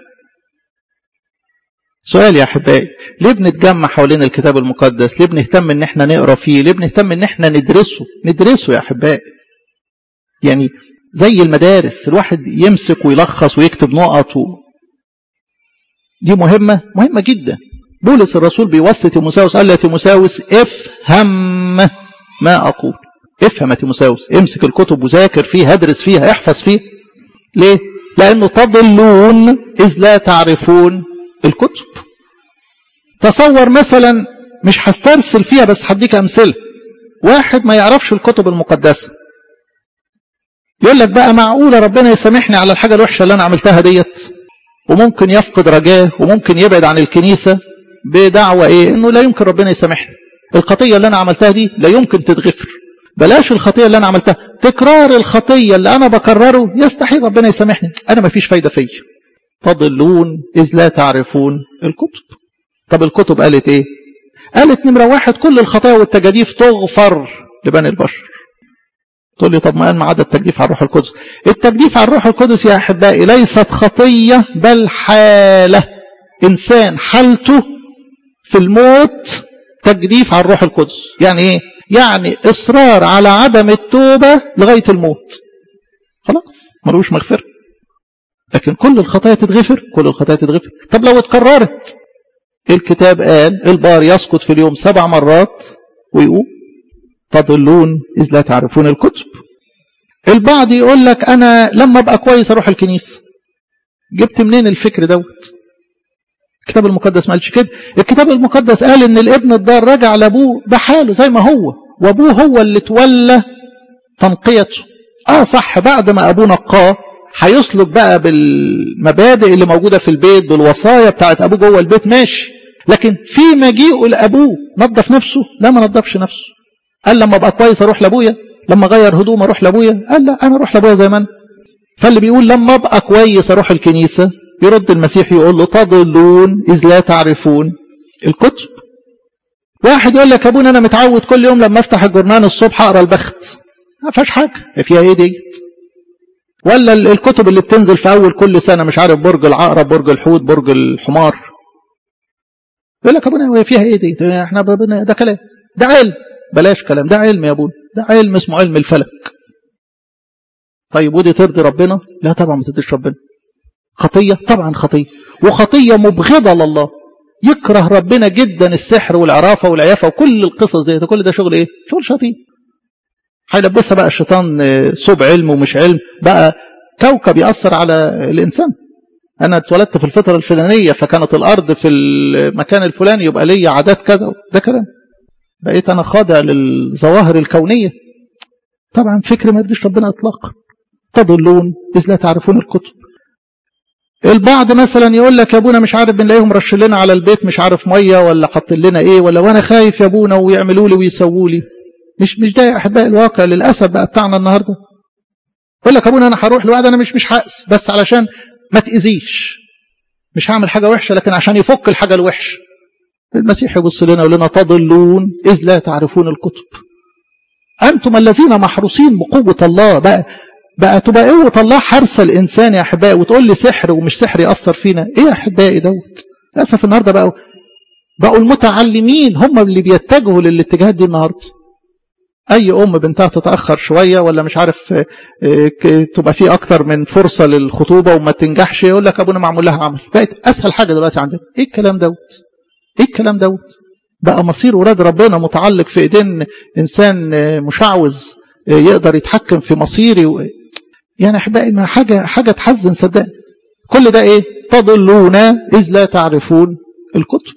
Speaker 1: سؤال يا احبائي ليه بنتجمع حوالين الكتاب المقدس ليه بنهتم ان احنا نقرا فيه ليه بنهتم ان احنا ندرسه ندرسه يا احبائي يعني زي المدارس الواحد يمسك ويلخص ويكتب نقط و... دي مهمة مهمة جدا بولس الرسول بيوصي تيموساوس قال له تيموساوس افهم ما أقول افهم يا تيموساوس امسك الكتب وذاكر فيها ادرس فيها احفظ فيها ليه؟ لأنه تضلون إذ لا تعرفون الكتب تصور مثلا مش هسترسل فيها بس هديك أمثلة واحد ما يعرفش الكتب المقدسة يقول لك بقى معقولة ربنا يسامحني على الحاجة الوحشة اللي أنا عملتها ديت وممكن يفقد رجاه وممكن يبعد عن الكنيسة بدعوة إيه إنه لا يمكن ربنا يسامحني الخطية اللي أنا عملتها دي لا يمكن تتغفر بلاش الخطية اللي أنا عملتها تكرار الخطية اللي أنا بكرره يستحيل ربنا يسامحني أنا ما فيش فايدة فيا تضلون إذ لا تعرفون الكتب طب الكتب قالت إيه قالت نمرة واحد كل الخطايا والتجاديف تغفر لبني البشر تقول لي طب ما قال ما عدا التجديف على الروح القدس التجديف على الروح القدس يا أحبائي ليست خطية بل حالة إنسان حالته في الموت تجديف على الروح القدس يعني إيه يعني إصرار على عدم التوبة لغاية الموت خلاص ملوش مغفرة لكن كل الخطايا تتغفر كل الخطايا تتغفر طب لو اتكررت الكتاب قال البار يسقط في اليوم سبع مرات ويقوم تضلون إذ لا تعرفون الكتب البعض يقول لك أنا لما أبقى كويس أروح الكنيسة جبت منين الفكر دوت الكتاب المقدس ما قالش كده الكتاب المقدس قال ان الابن الضار رجع لابوه بحاله زي ما هو وابوه هو اللي تولى تنقيته اه صح بعد ما ابوه نقاه هيسلك بقى بالمبادئ اللي موجوده في البيت بالوصايا بتاعت ابوه جوه البيت ماشي لكن في مجيئه لابوه نظف نفسه لا ما نظفش نفسه قال لما ابقى كويس اروح لابويا لما اغير هدوم اروح لابويا قال لا انا اروح لابويا زي ما انا فاللي بيقول لما ابقى كويس اروح الكنيسه يرد المسيح يقول له تضلون إذ لا تعرفون الكتب واحد يقول لك ابونا انا متعود كل يوم لما افتح الجرنان الصبح اقرا البخت ما فيهاش حاجه فيها ايه ديت ولا الكتب اللي بتنزل في اول كل سنه مش عارف برج العقرب برج الحوت برج الحمار يقول لك ابونا فيها ايه ديت احنا ده كلام ده علم بلاش كلام ده علم يا ابونا ده علم اسمه علم الفلك طيب ودي ترضي ربنا لا طبعا ما ترضيش ربنا خطية طبعا خطية وخطية مبغضة لله يكره ربنا جدا السحر والعرافة والعيافة وكل القصص دي كل ده شغل ايه شغل شياطين هيلبسها بقى الشيطان صوب علم ومش علم بقى كوكب يأثر على الإنسان أنا اتولدت في الفترة الفلانية فكانت الأرض في المكان الفلاني يبقى لي عادات كذا ده كلام بقيت أنا خاضع للظواهر الكونية طبعا فكر ما يرضيش ربنا إطلاقا تضلون إذ لا تعرفون الكتب البعض مثلا يقول لك يا ابونا مش عارف بنلاقيهم رش لنا على البيت مش عارف ميه ولا حاط لنا ايه ولا وانا خايف يا ابونا ويعملوا لي ويسووا لي مش مش ده يا احبائي الواقع للاسف بقى بتاعنا النهارده يقول لك ابونا انا هروح لوحدي انا مش مش هقس بس علشان ما تاذيش مش هعمل حاجه وحشه لكن عشان يفك الحاجه الوحشه المسيح يبص لنا يقول لنا تضلون اذ لا تعرفون الكتب انتم الذين محروسين بقوه الله بقى بقى تبقى قوة الله حرصة الإنسان يا أحبائي وتقول لي سحر ومش سحر يأثر فينا إيه يا أحبائي دوت للأسف النهاردة بقوا بقوا المتعلمين هم اللي بيتجهوا للاتجاهات دي النهاردة أي أم بنتها تتأخر شوية ولا مش عارف تبقى في أكتر من فرصة للخطوبة وما تنجحش يقول لك أبونا معمول لها عمل بقت أسهل حاجة دلوقتي عندنا إيه الكلام دوت إيه الكلام دوت بقى مصير ولاد ربنا متعلق في إيدين إنسان مشعوذ يقدر يتحكم في مصيري و... يعني احبائي ما حاجه حاجه تحزن صدقني كل ده ايه تضلون اذ لا تعرفون الكتب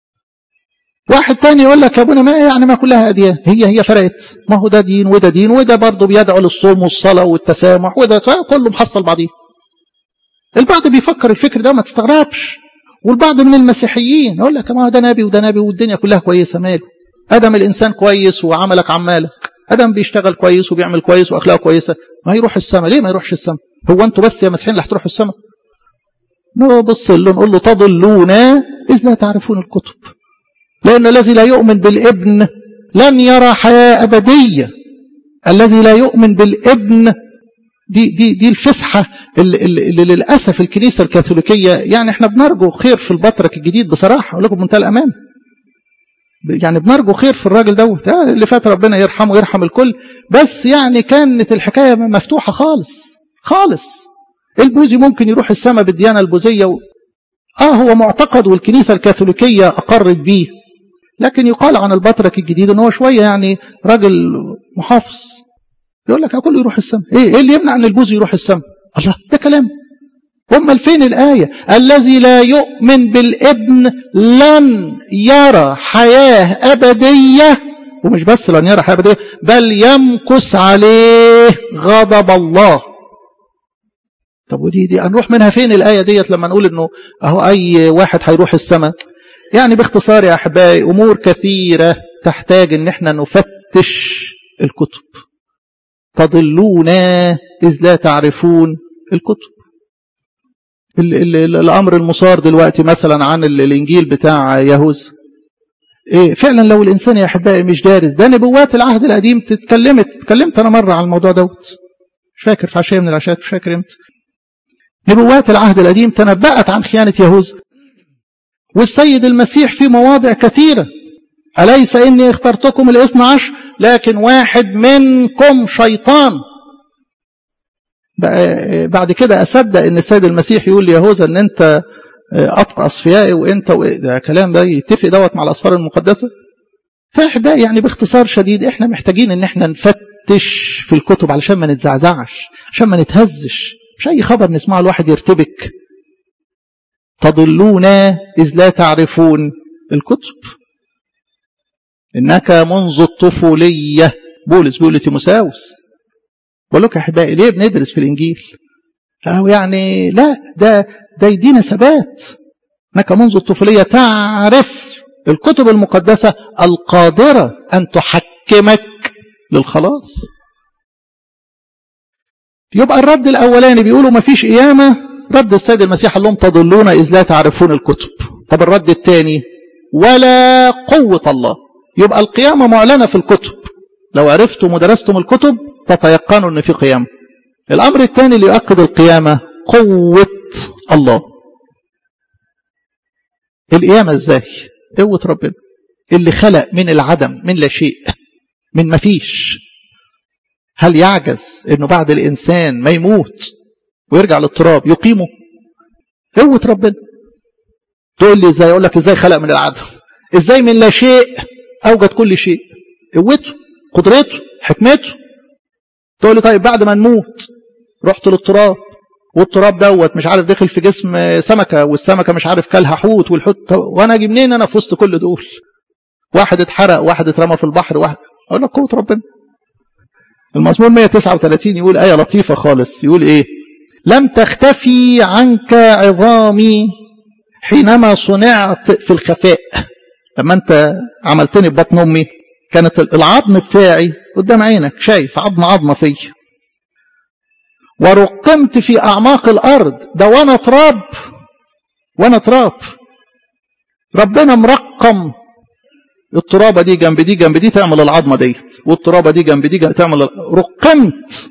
Speaker 1: واحد تاني يقول لك يا ابونا ما يعني ما كلها اديان هي هي فرقت ما هو ده دين وده دين وده برضه بيدعو للصوم والصلاه والتسامح وده كله محصل بعضيه البعض بيفكر الفكر ده ما تستغربش والبعض من المسيحيين يقول لك ما هو ده نبي وده نبي والدنيا كلها كويسه ماله ادم الانسان كويس وعملك عمالك ادم بيشتغل كويس وبيعمل كويس واخلاقه كويسه ما يروح السماء ليه ما يروحش السماء هو انتوا بس يا مسيحيين اللي هتروحوا السماء نبص له نقول له تضلون اذ لا تعرفون الكتب لان الذي لا يؤمن بالابن لن يرى حياه ابديه الذي لا يؤمن بالابن دي دي دي الفسحه اللي, اللي للاسف الكنيسه الكاثوليكيه يعني احنا بنرجو خير في البطرك الجديد بصراحه اقول لكم بمنتهى الامان يعني بنرجو خير في الراجل دوت اللي فات ربنا يرحمه ويرحم الكل بس يعني كانت الحكايه مفتوحه خالص خالص البوذي ممكن يروح السماء بالديانه البوذيه و... اه هو معتقد والكنيسه الكاثوليكيه اقرت بيه لكن يقال عن البطرك الجديد ان هو شويه يعني راجل محافظ يقول لك كله يروح السماء ايه ايه اللي يمنع ان البوذي يروح السماء الله ده كلام امال فين الايه الذي لا يؤمن بالابن لن يرى حياه ابديه ومش بس لن يرى حياه ابديه بل يمكث عليه غضب الله طب ودي دي هنروح منها فين الايه ديت لما نقول انه اهو اي واحد هيروح السماء يعني باختصار يا احبائي امور كثيره تحتاج ان احنا نفتش الكتب تضلون اذ لا تعرفون الكتب ال ال ال الامر المصار دلوقتي مثلا عن الانجيل بتاع يهوذا إيه فعلا لو الانسان يا احبائي مش دارس ده نبوات العهد القديم اتكلمت اتكلمت انا مره على الموضوع دوت مش فاكر في عشيه من العشاءات مش فاكر امتى نبوات العهد القديم تنبأت عن خيانه يهوذا والسيد المسيح في مواضع كثيره أليس إني اخترتكم الاثنى عشر لكن واحد منكم شيطان بعد كده أصدق إن السيد المسيح يقول ليهوذا إن أنت أطفى أصفيائي وأنت ده كلام ده يتفق دوت مع الأسفار المقدسة فإحنا يعني باختصار شديد إحنا محتاجين إن إحنا نفتش في الكتب علشان ما نتزعزعش عشان ما نتهزش مش أي خبر نسمعه الواحد يرتبك تضلون إذ لا تعرفون الكتب إنك منذ الطفولية بولس بيقول لتيموساوس بقول لك يا أحبائي ليه بندرس في الإنجيل؟ أو يعني لا ده ده يدينا ثبات إنك منذ الطفولية تعرف الكتب المقدسة القادرة أن تحكمك للخلاص يبقى الرد الأولاني بيقولوا ما فيش قيامة رد السيد المسيح قال لهم تضلون إذ لا تعرفون الكتب طب الرد الثاني ولا قوة الله يبقى القيامة معلنة في الكتب لو عرفتم ودرستم الكتب تتيقنوا ان في قيامة الامر الثاني اللي يؤكد القيامة قوة الله القيامة ازاي قوة ربنا اللي خلق من العدم من لا شيء من مفيش هل يعجز انه بعد الانسان ما يموت ويرجع للتراب يقيمه قوة ربنا تقول لي ازاي اقول لك ازاي خلق من العدم ازاي من لا شيء اوجد كل شيء قوته قدرته حكمته تقول لي طيب بعد ما نموت رحت للتراب والتراب دوت مش عارف داخل في جسم سمكة والسمكة مش عارف كلها حوت والحوت وانا اجي منين انا في وسط كل دول واحد اتحرق واحد اترمى في البحر واحد اقول لك قوة ربنا المزمور 139 يقول آية لطيفة خالص يقول ايه لم تختفي عنك عظامي حينما صنعت في الخفاء لما انت عملتني ببطن امي كانت العظم بتاعي قدام عينك شايف عظم عظمه فيا ورقمت في اعماق الارض ده وانا تراب وانا تراب ربنا مرقم الترابه دي جنب دي جنب دي تعمل العظمه ديت والترابه دي جنب دي تعمل رقمت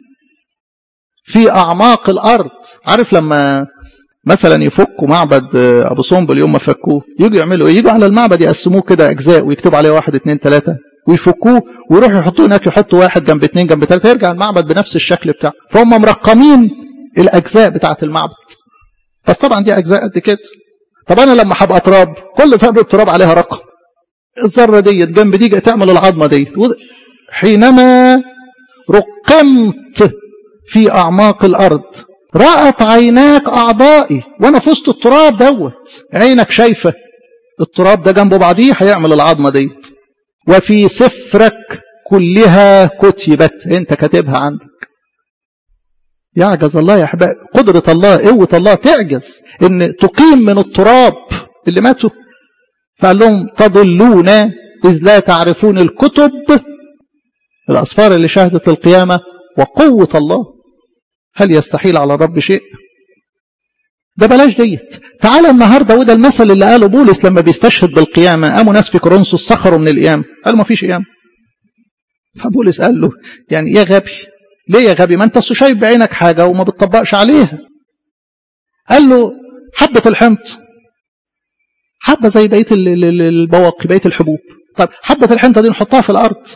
Speaker 1: في اعماق الارض عارف لما مثلا يفكوا معبد ابو سمبل يوم ما فكوه يجوا يعملوا ايه يجوا على المعبد يقسموه كده اجزاء ويكتبوا عليه واحد اثنين ثلاثه ويفكوه ويروحوا يحطوه هناك يحطوا واحد جنب اثنين جنب ثلاثه يرجع المعبد بنفس الشكل بتاعه فهم مرقمين الاجزاء بتاعه المعبد بس طبعا دي اجزاء قد كده طب انا لما هبقى تراب كل ذره تراب عليها رقم الذره ديت جنب دي تعمل العظمه ديت حينما رقمت في اعماق الارض رأت عيناك أعضائي وأنا في وسط التراب دوت عينك شايفة التراب ده جنبه بعضيه هيعمل العظمة ديت وفي سفرك كلها كتبت أنت كاتبها عندك يعجز الله يا أحباب قدرة الله قوة الله تعجز إن تقيم من التراب اللي ماتوا فقال لهم تضلون إذ لا تعرفون الكتب الأسفار اللي شهدت القيامة وقوة الله هل يستحيل على الرب شيء ده بلاش ديت تعالى النهارده وده المثل اللي قاله بولس لما بيستشهد بالقيامه قاموا ناس في كورنثوس سخروا من القيامه قالوا ما فيش قيامه فبولس قال له يعني يا غبي ليه يا غبي ما انت شايف بعينك حاجه وما بتطبقش عليها قال له حبه الحنط حبه زي بقيه البواقي بقيه الحبوب طب حبه الحنطه دي نحطها في الارض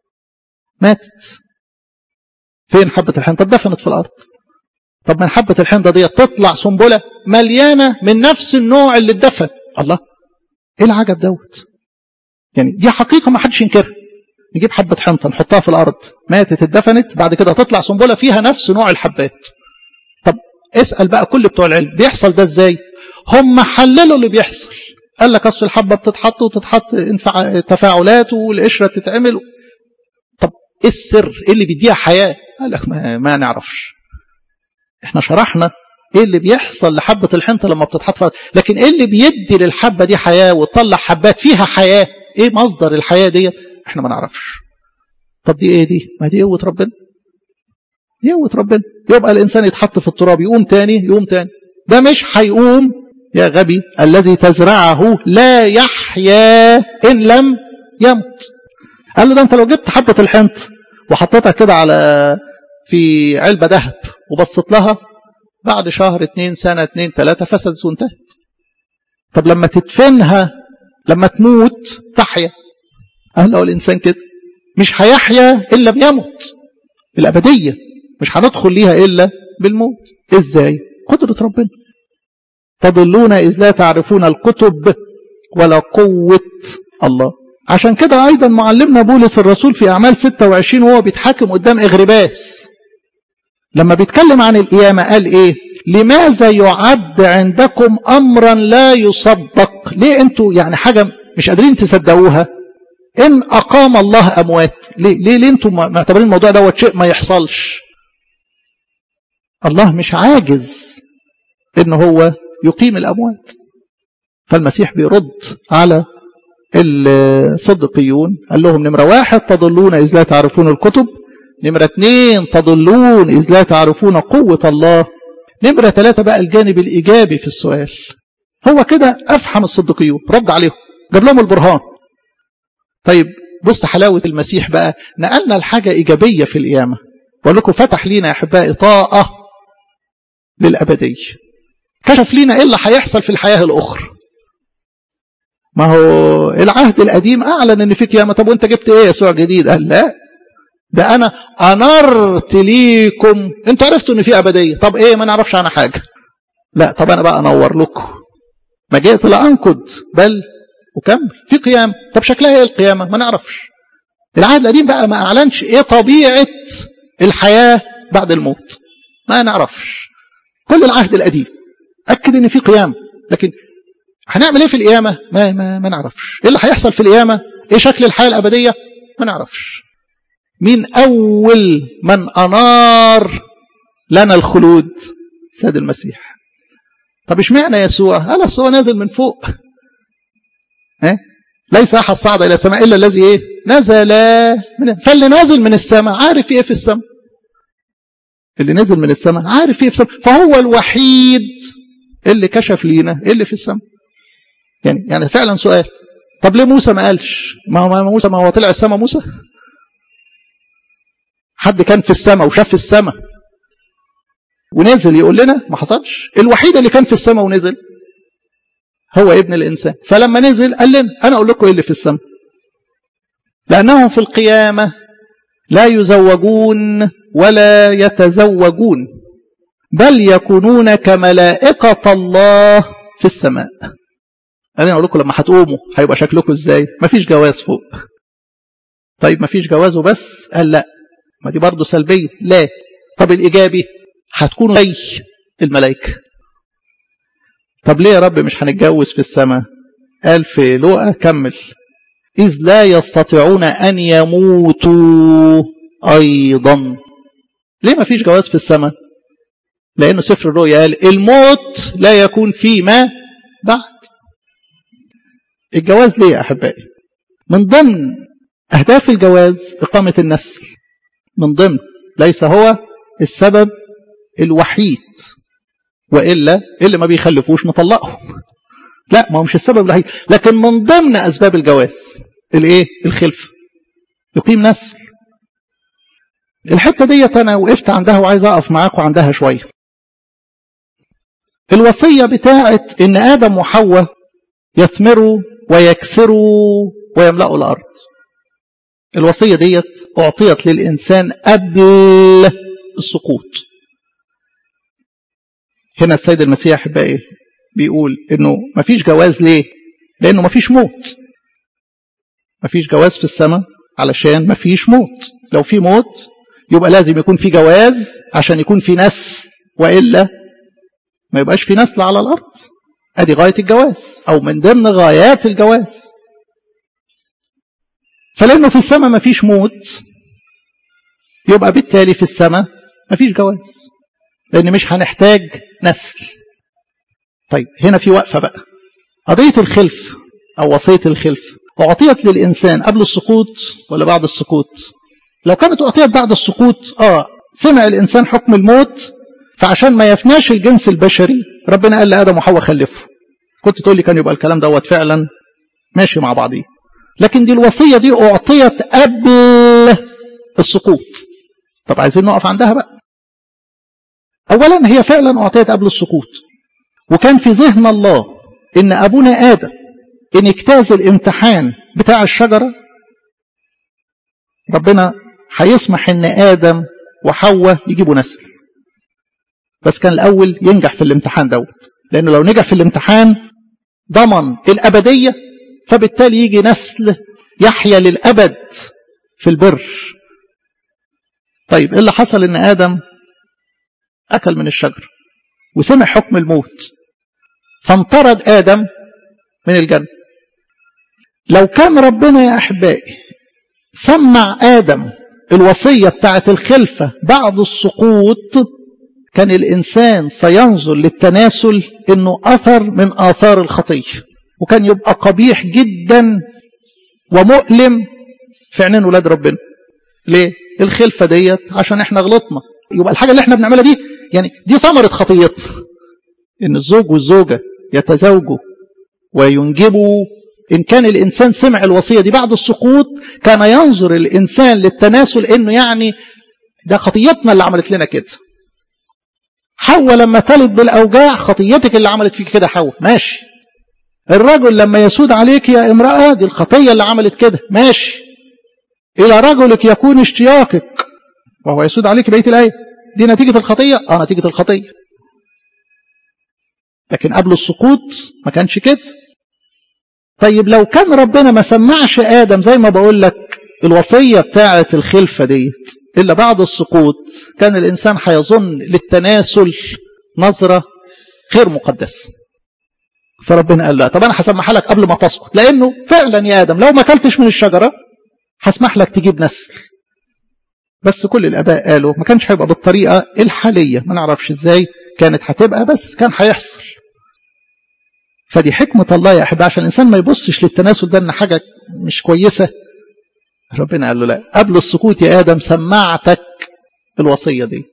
Speaker 1: ماتت فين حبه الحنطه اتدفنت في الارض طب من حبة الحنطة دي تطلع سنبلة مليانة من نفس النوع اللي اتدفن الله ايه العجب دوت يعني دي حقيقة ما حدش ينكرها نجيب حبة حنطة نحطها في الأرض ماتت اتدفنت بعد كده تطلع سنبلة فيها نفس نوع الحبات طب اسأل بقى كل بتوع العلم بيحصل ده ازاي هم حللوا اللي بيحصل قال لك اصل الحبة بتتحط وتتحط انفع... تفاعلات والقشرة تتعمل طب ايه السر ايه اللي بيديها حياة قال لك ما, ما نعرفش احنا شرحنا ايه اللي بيحصل لحبة الحنطة لما بتتحط فيها لكن ايه اللي بيدي للحبة دي حياة وتطلع حبات فيها حياة ايه مصدر الحياة ديت احنا ما نعرفش طب دي ايه دي ما دي قوة ربنا دي قوة ربنا يبقى الانسان يتحط في التراب يقوم تاني يقوم تاني ده مش هيقوم يا غبي الذي تزرعه لا يحيا ان لم يمت قال له ده انت لو جبت حبة الحنط وحطيتها كده على في علبة ذهب وبصت لها بعد شهر اتنين سنة اتنين تلاتة فسدت وانتهت طب لما تدفنها لما تموت تحيا قال له الإنسان كده مش هيحيا إلا بيموت الأبدية مش هندخل ليها إلا بالموت إزاي قدرة ربنا تضلون إذ لا تعرفون الكتب ولا قوة الله عشان كده أيضا معلمنا بولس الرسول في أعمال 26 وهو بيتحاكم قدام إغرباس لما بيتكلم عن القيامة قال إيه لماذا يعد عندكم أمرا لا يصدق ليه أنتوا يعني حاجة مش قادرين تصدقوها إن أقام الله أموات ليه ليه, ليه أنتوا معتبرين الموضوع دوت شيء ما يحصلش الله مش عاجز إن هو يقيم الأموات فالمسيح بيرد على الصدقيون قال لهم نمرة واحد تضلون إذ لا تعرفون الكتب نمرة اثنين تضلون إذ لا تعرفون قوة الله نمرة ثلاثة بقى الجانب الإيجابي في السؤال هو كده أفحم الصدقيون رد عليهم جاب لهم البرهان طيب بص حلاوة المسيح بقى نقلنا الحاجة إيجابية في القيامة بقول لكم فتح لينا يا أحبائي طاقة للأبدية كشف لينا إيه اللي هيحصل في الحياة الأخرى ما هو العهد القديم اعلن ان في قيامه طب وانت جبت ايه يسوع جديد قال لا ده انا انرت ليكم انتوا عرفتوا ان في ابديه طب ايه ما نعرفش عنها حاجه لا طب انا بقى انور لكم ما جئت لانقض بل وكمل في قيام طب شكلها ايه القيامه ما نعرفش العهد القديم بقى ما اعلنش ايه طبيعه الحياه بعد الموت ما نعرفش كل العهد القديم اكد ان في قيام لكن هنعمل ايه في القيامه ما ما, ما نعرفش ايه اللي هيحصل في القيامه ايه شكل الحياه الابديه ما نعرفش مين اول من انار لنا الخلود سيد المسيح طب اشمعنى يسوع قال اصل هو نازل من فوق ها ليس احد صعد الى السماء الا الذي ايه نزل من فاللي نازل من السماء عارف ايه في السماء اللي نزل من السماء عارف ايه في السماء فهو الوحيد اللي كشف لينا ايه اللي في السماء يعني يعني فعلا سؤال طب ليه موسى ما قالش ما هو موسى ما هو طلع السماء موسى حد كان في السماء وشاف السماء ونزل يقول لنا ما حصلش الوحيد اللي كان في السماء ونزل هو ابن الإنسان فلما نزل قال لنا أنا أقول لكم إيه اللي في السماء لأنهم في القيامة لا يزوجون ولا يتزوجون بل يكونون كملائكة الله في السماء أنا أقول لكم لما هتقوموا هيبقى شكلكم إزاي مفيش جواز فوق طيب مفيش جواز وبس قال لا ما دي برضه سلبية لا طب الإيجابي هتكونوا زي الملائكة طب ليه يا رب مش هنتجوز في السماء قال في لوقا كمل إذ لا يستطيعون أن يموتوا أيضا ليه ما فيش جواز في السماء لأنه سفر الرؤيا قال الموت لا يكون فيما بعد الجواز ليه يا أحبائي من ضمن أهداف الجواز إقامة النسل من ضمن ليس هو السبب الوحيد وإلا اللي ما بيخلفوش نطلقهم لا ما هو مش السبب الوحيد لكن من ضمن أسباب الجواز الايه الخلف يقيم نسل الحتة ديت أنا وقفت عندها وعايز أقف معاكم عندها شوية الوصية بتاعت إن آدم وحواء يثمروا ويكسروا ويملأوا الأرض الوصية ديت أعطيت للإنسان قبل السقوط هنا السيد المسيح أحبائي بيقول إنه مفيش جواز ليه؟ لأنه مفيش موت مفيش جواز في السماء علشان مفيش موت لو في موت يبقى لازم يكون في جواز عشان يكون في نسل وإلا ما يبقاش في نسل على الأرض أدي غاية الجواز أو من ضمن غايات الجواز فلأنه في السماء مفيش موت يبقى بالتالي في السماء مفيش جواز لأن مش هنحتاج نسل طيب هنا في وقفة بقى قضية الخلف أو وصية الخلف أعطيت للإنسان قبل السقوط ولا بعد السقوط لو كانت أعطيت بعد السقوط آه سمع الإنسان حكم الموت فعشان ما يفناش الجنس البشري ربنا قال لآدم وحواء خلفه كنت تقول لي كان يبقى الكلام دوت فعلا ماشي مع بعضيه لكن دي الوصية دي أعطيت قبل السقوط طب عايزين نقف عندها بقى أولا هي فعلا أعطيت قبل السقوط وكان في ذهن الله إن أبونا آدم إن اجتاز الامتحان بتاع الشجرة ربنا هيسمح إن آدم وحواء يجيبوا نسل بس كان الأول ينجح في الامتحان دوت لأنه لو نجح في الامتحان ضمن الأبدية فبالتالي يجي نسل يحيا للأبد في البر طيب إيه اللي حصل إن آدم أكل من الشجر وسمع حكم الموت فانطرد آدم من الجنة لو كان ربنا يا أحبائي سمع آدم الوصية بتاعت الخلفة بعد السقوط كان الإنسان سينظر للتناسل إنه أثر من آثار الخطية وكان يبقى قبيح جدا ومؤلم في عينين ولاد ربنا ليه؟ الخلفة ديت عشان احنا غلطنا يبقى الحاجة اللي احنا بنعملها دي يعني دي ثمرة خطيتنا ان الزوج والزوجة يتزوجوا وينجبوا إن كان الإنسان سمع الوصية دي بعد السقوط كان ينظر الإنسان للتناسل إنه يعني ده خطيتنا اللي عملت لنا كده حواء لما تلد بالأوجاع خطيتك اللي عملت فيك كده حواء ماشي الرجل لما يسود عليك يا امرأة دي الخطية اللي عملت كده ماشي إلى رجلك يكون اشتياقك وهو يسود عليك بقية الآية دي نتيجة الخطية اه نتيجة الخطية لكن قبل السقوط ما كانش كده طيب لو كان ربنا ما سمعش آدم زي ما بقول لك الوصية بتاعة الخلفة ديت إلا بعد السقوط كان الإنسان هيظن للتناسل نظرة غير مقدسة فربنا قال لا طب أنا هسمحها لك قبل ما تسقط لأنه فعلا يا آدم لو ما أكلتش من الشجرة هسمح لك تجيب نسل بس كل الآباء قالوا ما كانش هيبقى بالطريقة الحالية ما نعرفش إزاي كانت هتبقى بس كان هيحصل فدي حكمة الله يا أحبائي عشان الإنسان ما يبصش للتناسل ده إن حاجة مش كويسة ربنا قال له لا قبل السقوط يا آدم سمعتك الوصية دي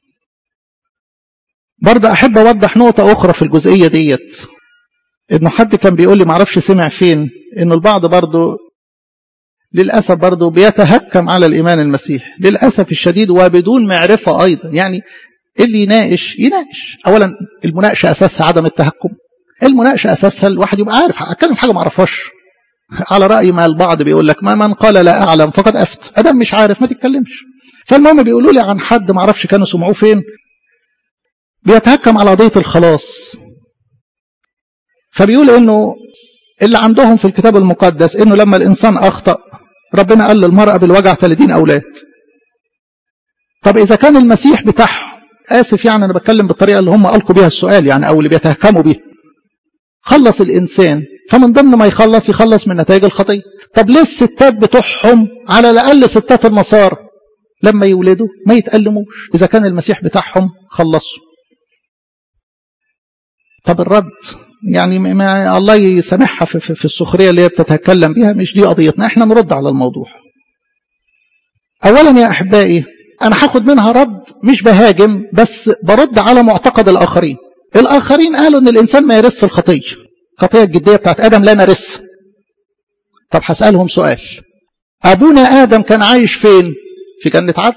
Speaker 1: برضه أحب أوضح نقطة أخرى في الجزئية ديت إنه حد كان بيقول لي معرفش سمع فين إنه البعض برضه للأسف برضه بيتهكم على الإيمان المسيح للأسف الشديد وبدون معرفة أيضا يعني اللي يناقش يناقش أولا المناقشة أساسها عدم التهكم المناقشة أساسها الواحد يبقى عارف أتكلم في حاجة ما أعرفهاش على رأي ما البعض بيقول لك ما من قال لا أعلم فقد أفت أدم مش عارف ما تتكلمش فالمهم بيقولوا لي عن حد ما أعرفش كانوا سمعوه فين بيتهكم على قضية الخلاص فبيقول إنه اللي عندهم في الكتاب المقدس إنه لما الإنسان أخطأ ربنا قال للمرأة بالوجع 30 أولاد طب إذا كان المسيح بتاعهم آسف يعني أنا بتكلم بالطريقة اللي هم ألقوا بيها السؤال يعني أو اللي بيتهكموا بيها خلص الإنسان فمن ضمن ما يخلص يخلص من نتائج الخطية طب ليه الستات بتوعهم على الأقل ستات النصارى لما يولدوا ما يتألموش إذا كان المسيح بتاعهم خلصوا طب الرد يعني ما الله يسامحها في, في, في السخرية اللي هي بتتكلم بها مش دي قضيتنا احنا نرد على الموضوع أولا يا أحبائي أنا هاخد منها رد مش بهاجم بس برد على معتقد الآخرين الآخرين قالوا إن الإنسان ما يرث الخطية الخطية الجدية بتاعت آدم لا نرث طب هسألهم سؤال أبونا آدم كان عايش فين في جنة عدن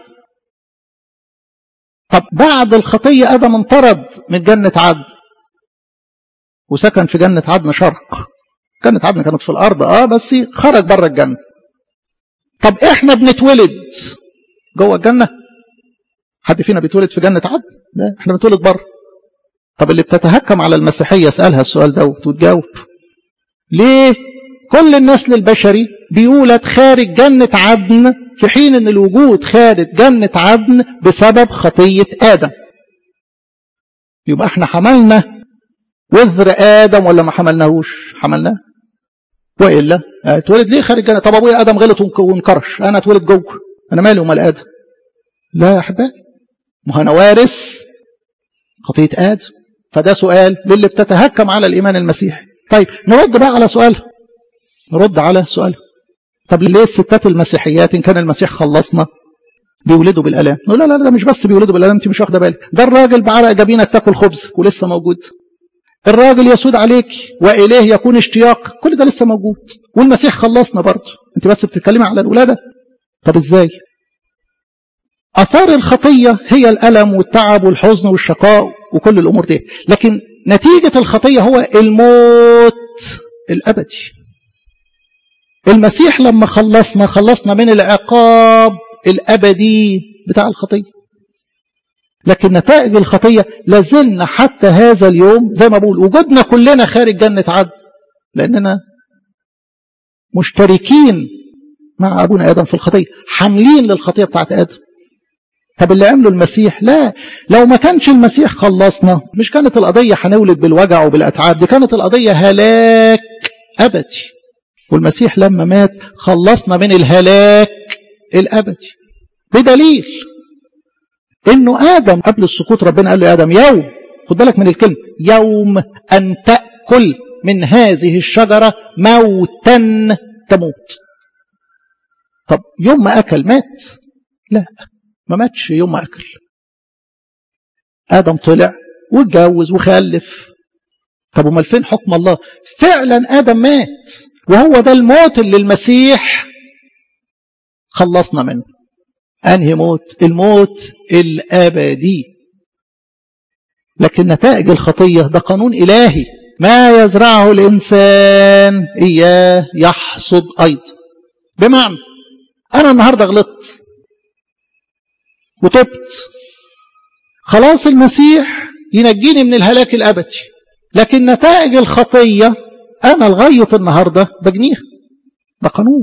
Speaker 1: طب بعد الخطية آدم انطرد من جنة عدن وسكن في جنة عدن شرق جنة عدن كانت في الأرض آه بس خرج بره الجنة طب إحنا بنتولد جوه الجنة حد فينا بيتولد في جنة عدن لا إحنا بنتولد بره طب اللي بتتهكم على المسيحية اسألها السؤال ده وتجاوب ليه كل النسل البشري بيولد خارج جنة عدن في حين ان الوجود خارج جنة عدن بسبب خطية آدم يبقى احنا حملنا وذر آدم ولا ما حملناهوش حملناه وإلا اتولد ليه خارج جنة طب أبويا آدم غلط وانكرش أنا اتولد جوه أنا مالي ومال آدم لا يا أحبائي ما أنا وارث خطية آدم فده سؤال للي بتتهكم على الإيمان المسيحي طيب نرد بقى على سؤال نرد على سؤال طب ليه الستات المسيحيات إن كان المسيح خلصنا بيولدوا بالآلام نقول لا لا ده مش بس بيولدوا بالآلام أنت مش واخدة بالك ده الراجل بعرق جبينك تاكل خبز ولسه موجود الراجل يسود عليك وإليه يكون اشتياق كل ده لسه موجود والمسيح خلصنا برضه أنت بس بتتكلمي على الولادة طب إزاي أثار الخطية هي الألم والتعب والحزن والشقاء وكل الأمور دي لكن نتيجة الخطية هو الموت الأبدي المسيح لما خلصنا خلصنا من العقاب الأبدي بتاع الخطية لكن نتائج الخطية لازلنا حتى هذا اليوم زي ما بقول وجودنا كلنا خارج جنة عدن لأننا مشتركين مع أبونا آدم في الخطية حاملين للخطية بتاعت آدم طب اللي عمله المسيح لا لو ما كانش المسيح خلصنا مش كانت القضية هنولد بالوجع وبالأتعاب دي كانت القضية هلاك أبدي والمسيح لما مات خلصنا من الهلاك الأبدي بدليل انه ادم قبل السقوط ربنا قال له يا ادم يوم خد بالك من الكلمه يوم ان تاكل من هذه الشجره موتا تموت طب يوم ما اكل مات لا ما ماتش يوم ما اكل ادم طلع واتجوز وخلف طب امال فين حكم الله فعلا ادم مات وهو ده الموت اللي المسيح خلصنا منه أنهي موت الموت الأبدي لكن نتائج الخطية ده قانون إلهي ما يزرعه الإنسان إياه يحصد أيضا بمعنى أنا النهاردة غلطت وتبت خلاص المسيح ينجيني من الهلاك الأبدي لكن نتائج الخطية أنا لغاية النهاردة بجنيها ده قانون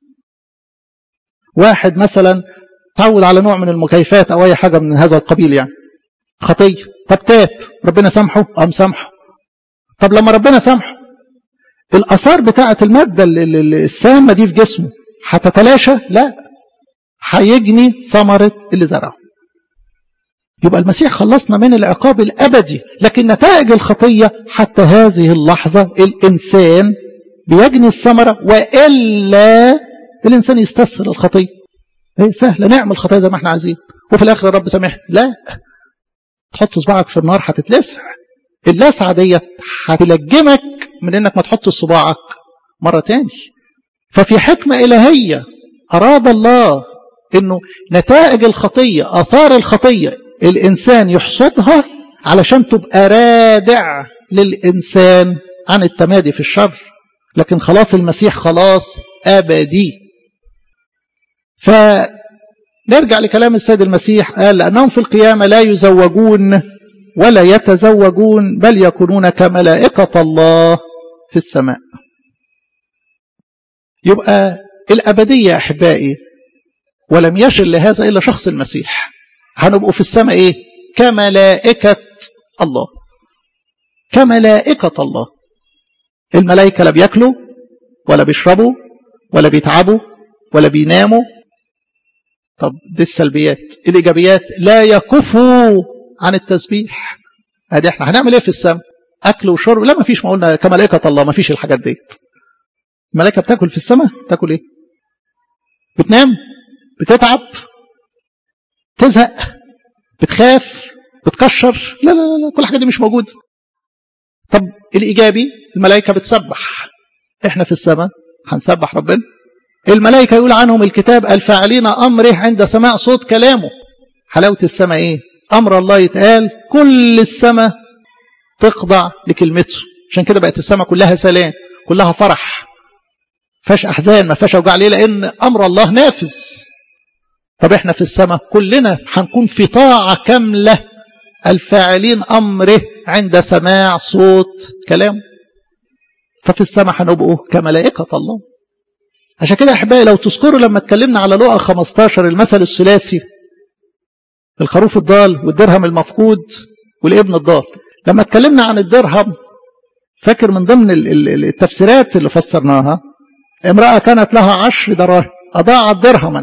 Speaker 1: واحد مثلا تعود على نوع من المكيفات أو أي حاجة من هذا القبيل يعني خطية طب تاب ربنا سامحه أم سامحه طب لما ربنا سامحه الآثار بتاعة المادة السامة دي في جسمه هتتلاشى لا هيجني ثمرة اللي زرعه يبقى المسيح خلصنا من العقاب الأبدي لكن نتائج الخطية حتى هذه اللحظة الإنسان بيجني الثمرة وإلا الإنسان يستسهل الخطية ايه سهلة نعمل خطية زي ما احنا عايزين وفي الآخر الرب سامحنا لا تحط صباعك في النار هتتلسع اللسعة ديت هتلجمك من انك ما تحط صباعك مرة تاني ففي حكمة إلهية أراد الله انه نتائج الخطية آثار الخطية الإنسان يحصدها علشان تبقى رادع للإنسان عن التمادي في الشر لكن خلاص المسيح خلاص أبدي فنرجع لكلام السيد المسيح قال لأنهم في القيامة لا يزوجون ولا يتزوجون بل يكونون كملائكة الله في السماء يبقى الأبدية أحبائي ولم يشل لهذا إلا شخص المسيح هنبقوا في السماء إيه كملائكة الله كملائكة الله الملائكة لا بياكلوا ولا بيشربوا ولا بيتعبوا ولا بيناموا طب دي السلبيات الإيجابيات لا يكفوا عن التسبيح ادي احنا هنعمل ايه في السماء اكل وشرب لا ما فيش ما قلنا كملائكة الله ما فيش الحاجات ديت الملائكة بتاكل في السماء تاكل ايه بتنام بتتعب تزهق بتخاف بتكشر لا لا لا كل الحاجات دي مش موجوده طب الايجابي الملائكه بتسبح احنا في السماء هنسبح ربنا الملائكه يقول عنهم الكتاب الفاعلين امره عند سماع صوت كلامه حلاوه السماء ايه امر الله يتقال كل السماء تخضع لكلمته عشان كده بقت السماء كلها سلام كلها فرح فيهاش احزان ما فيهاش اوجاع ليه لان امر الله نافذ طب احنا في السماء كلنا هنكون في طاعه كامله الفاعلين امره عند سماع صوت كلامه ففي السماء هنبقوا كملائكه الله عشان كده احبائي لو تذكروا لما اتكلمنا على لقا 15 المثل الثلاثي الخروف الضال والدرهم المفقود والابن الضال لما اتكلمنا عن الدرهم فاكر من ضمن التفسيرات اللي فسرناها امرأة كانت لها عشر دراهم أضاعت درهما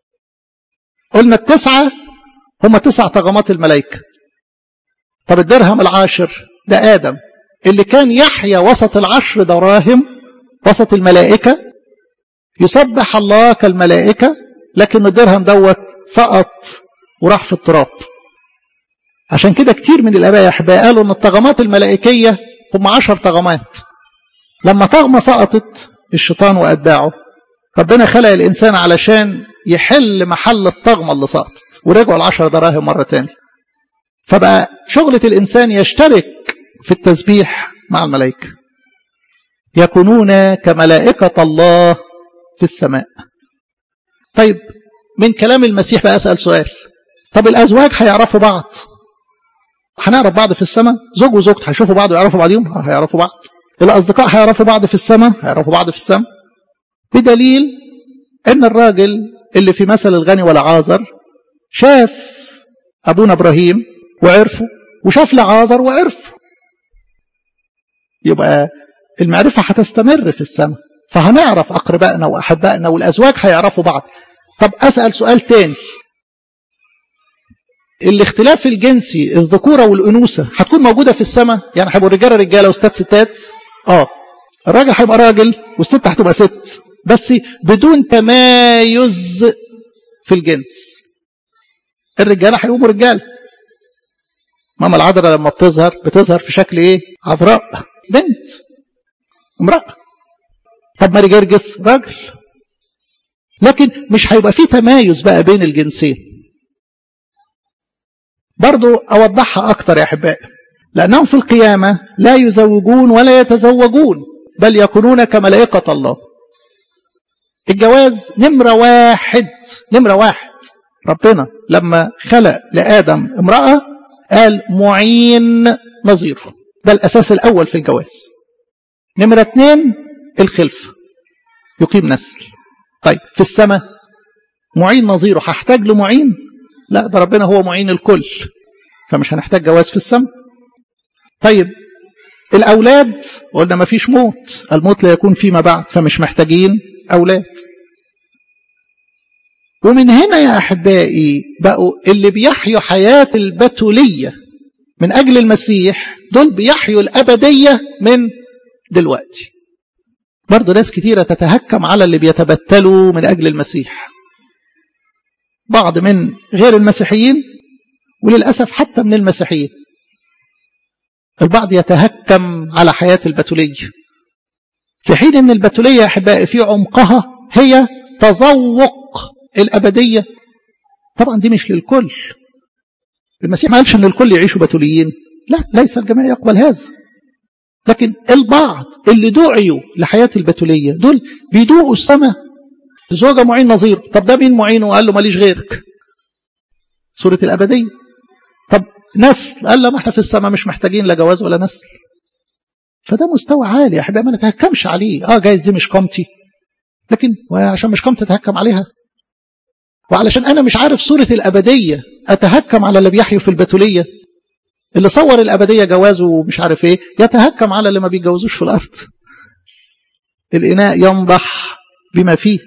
Speaker 1: قلنا التسعة هم تسع طغمات الملائكة طب الدرهم العاشر ده آدم اللي كان يحيا وسط العشر دراهم وسط الملائكة يسبح الله كالملائكة لكن الدرهم دوت سقط وراح في التراب عشان كده كتير من الآباء يا أحباء قالوا أن الطغمات الملائكية هم عشر طغمات لما طغمة سقطت الشيطان وأتباعه ربنا خلق الإنسان علشان يحل محل الطغمة اللي سقطت ورجعوا العشر دراهم مرة تاني فبقى شغلة الإنسان يشترك في التسبيح مع الملائكة يكونون كملائكة الله في السماء طيب من كلام المسيح بقى أسأل سؤال طب الأزواج هيعرفوا بعض هنعرف بعض في السماء زوج وزوجته هيشوفوا بعض ويعرفوا بعضهم هيعرفوا بعض الأصدقاء هيعرفوا بعض في السماء هيعرفوا بعض في السماء بدليل أن الراجل اللي في مثل الغني والعازر شاف أبونا إبراهيم وعرفه وشاف لعازر وعرفه يبقى المعرفة هتستمر في السماء فهنعرف أقربائنا وأحبائنا والأزواج هيعرفوا بعض طب أسأل سؤال تاني الاختلاف الجنسي الذكورة والأنوثة هتكون موجودة في السماء يعني هيبقوا رجالة رجالة وستات ستات اه الراجل هيبقى راجل والست هتبقى ست بس بدون تمايز في الجنس الرجالة هيقوموا رجالة ماما العذراء لما بتظهر بتظهر في شكل ايه عذراء بنت امرأة طب ماري جرجس راجل لكن مش هيبقى فيه تمايز بقى بين الجنسين برضو أوضحها أكتر يا أحبائي لأنهم في القيامة لا يزوجون ولا يتزوجون بل يكونون كملائكة الله الجواز نمرة واحد نمرة واحد ربنا لما خلق لآدم امرأة قال معين نظيره ده الأساس الأول في الجواز نمرة اتنين الخلفة يقيم نسل طيب في السماء معين نظيره هحتاج لمعين لا ده ربنا هو معين الكل فمش هنحتاج جواز في السماء طيب الأولاد قلنا ما فيش موت الموت لا يكون فيما بعد فمش محتاجين أولاد ومن هنا يا أحبائي بقوا اللي بيحيوا حياة البتولية من أجل المسيح دول بيحيوا الأبدية من دلوقتي برضو ناس كتيرة تتهكم على اللي بيتبتلوا من أجل المسيح بعض من غير المسيحيين وللأسف حتى من المسيحيين البعض يتهكم على حياة البتولية في حين أن البتولية يا أحبائي في عمقها هي تذوق الأبدية طبعا دي مش للكل المسيح ما قالش أن الكل يعيشوا بتوليين لا ليس الجميع يقبل هذا لكن البعض اللي دعيوا لحياة البتولية دول بيدوقوا السماء زوجة معين نظير طب ده مين معينه قال له ماليش غيرك سورة الأبدية طب نسل قال له ما احنا في السماء مش محتاجين لا جواز ولا نسل فده مستوى عالي يا حبيبي ما نتهكمش عليه اه جايز دي مش قامتي لكن عشان مش قامتي اتهكم عليها وعلشان انا مش عارف صورة الأبدية اتهكم على اللي بيحيوا في البتولية اللي صور الأبدية جوازه ومش عارف ايه يتهكم على اللي ما بيتجوزوش في الأرض الإناء ينضح بما فيه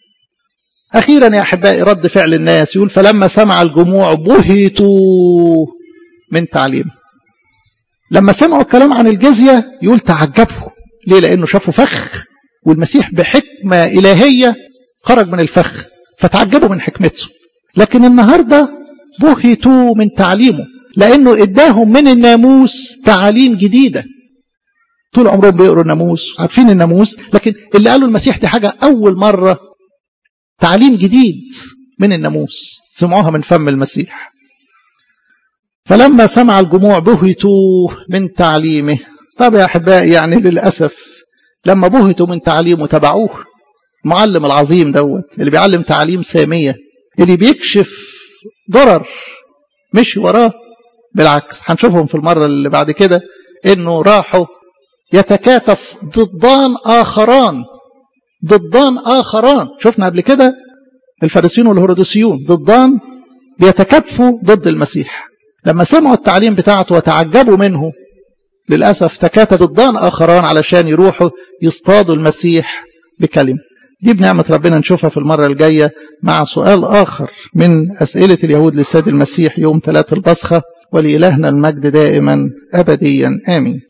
Speaker 1: أخيرا يا أحبائي رد فعل الناس يقول فلما سمع الجموع بهتوا من تعليمه لما سمعوا الكلام عن الجزية يقول تعجبوا ليه لأنه شافوا فخ والمسيح بحكمة إلهية خرج من الفخ فتعجبوا من حكمته لكن النهاردة بهتوا من تعليمه لأنه إداهم من الناموس تعاليم جديدة طول عمرهم بيقروا الناموس عارفين الناموس لكن اللي قالوا المسيح دي حاجة أول مرة تعليم جديد من الناموس سمعوها من فم المسيح فلما سمع الجموع بهتوا من تعليمه طب يا أحبائي يعني للأسف لما بهتوا من تعليمه تبعوه المعلم العظيم دوت اللي بيعلم تعليم سامية اللي بيكشف ضرر مش وراه بالعكس هنشوفهم في المرة اللي بعد كده انه راحوا يتكاتف ضدان آخران ضدان آخران شفنا قبل كده الفارسيون والهرودوسيون ضدان بيتكاتفوا ضد المسيح لما سمعوا التعليم بتاعته وتعجبوا منه للأسف تكاتف ضدان آخران علشان يروحوا يصطادوا المسيح بكلمة دي بنعمة ربنا نشوفها في المرة الجاية مع سؤال آخر من أسئلة اليهود للسيد المسيح يوم ثلاث البصخة ولإلهنا المجد دائما أبديا آمين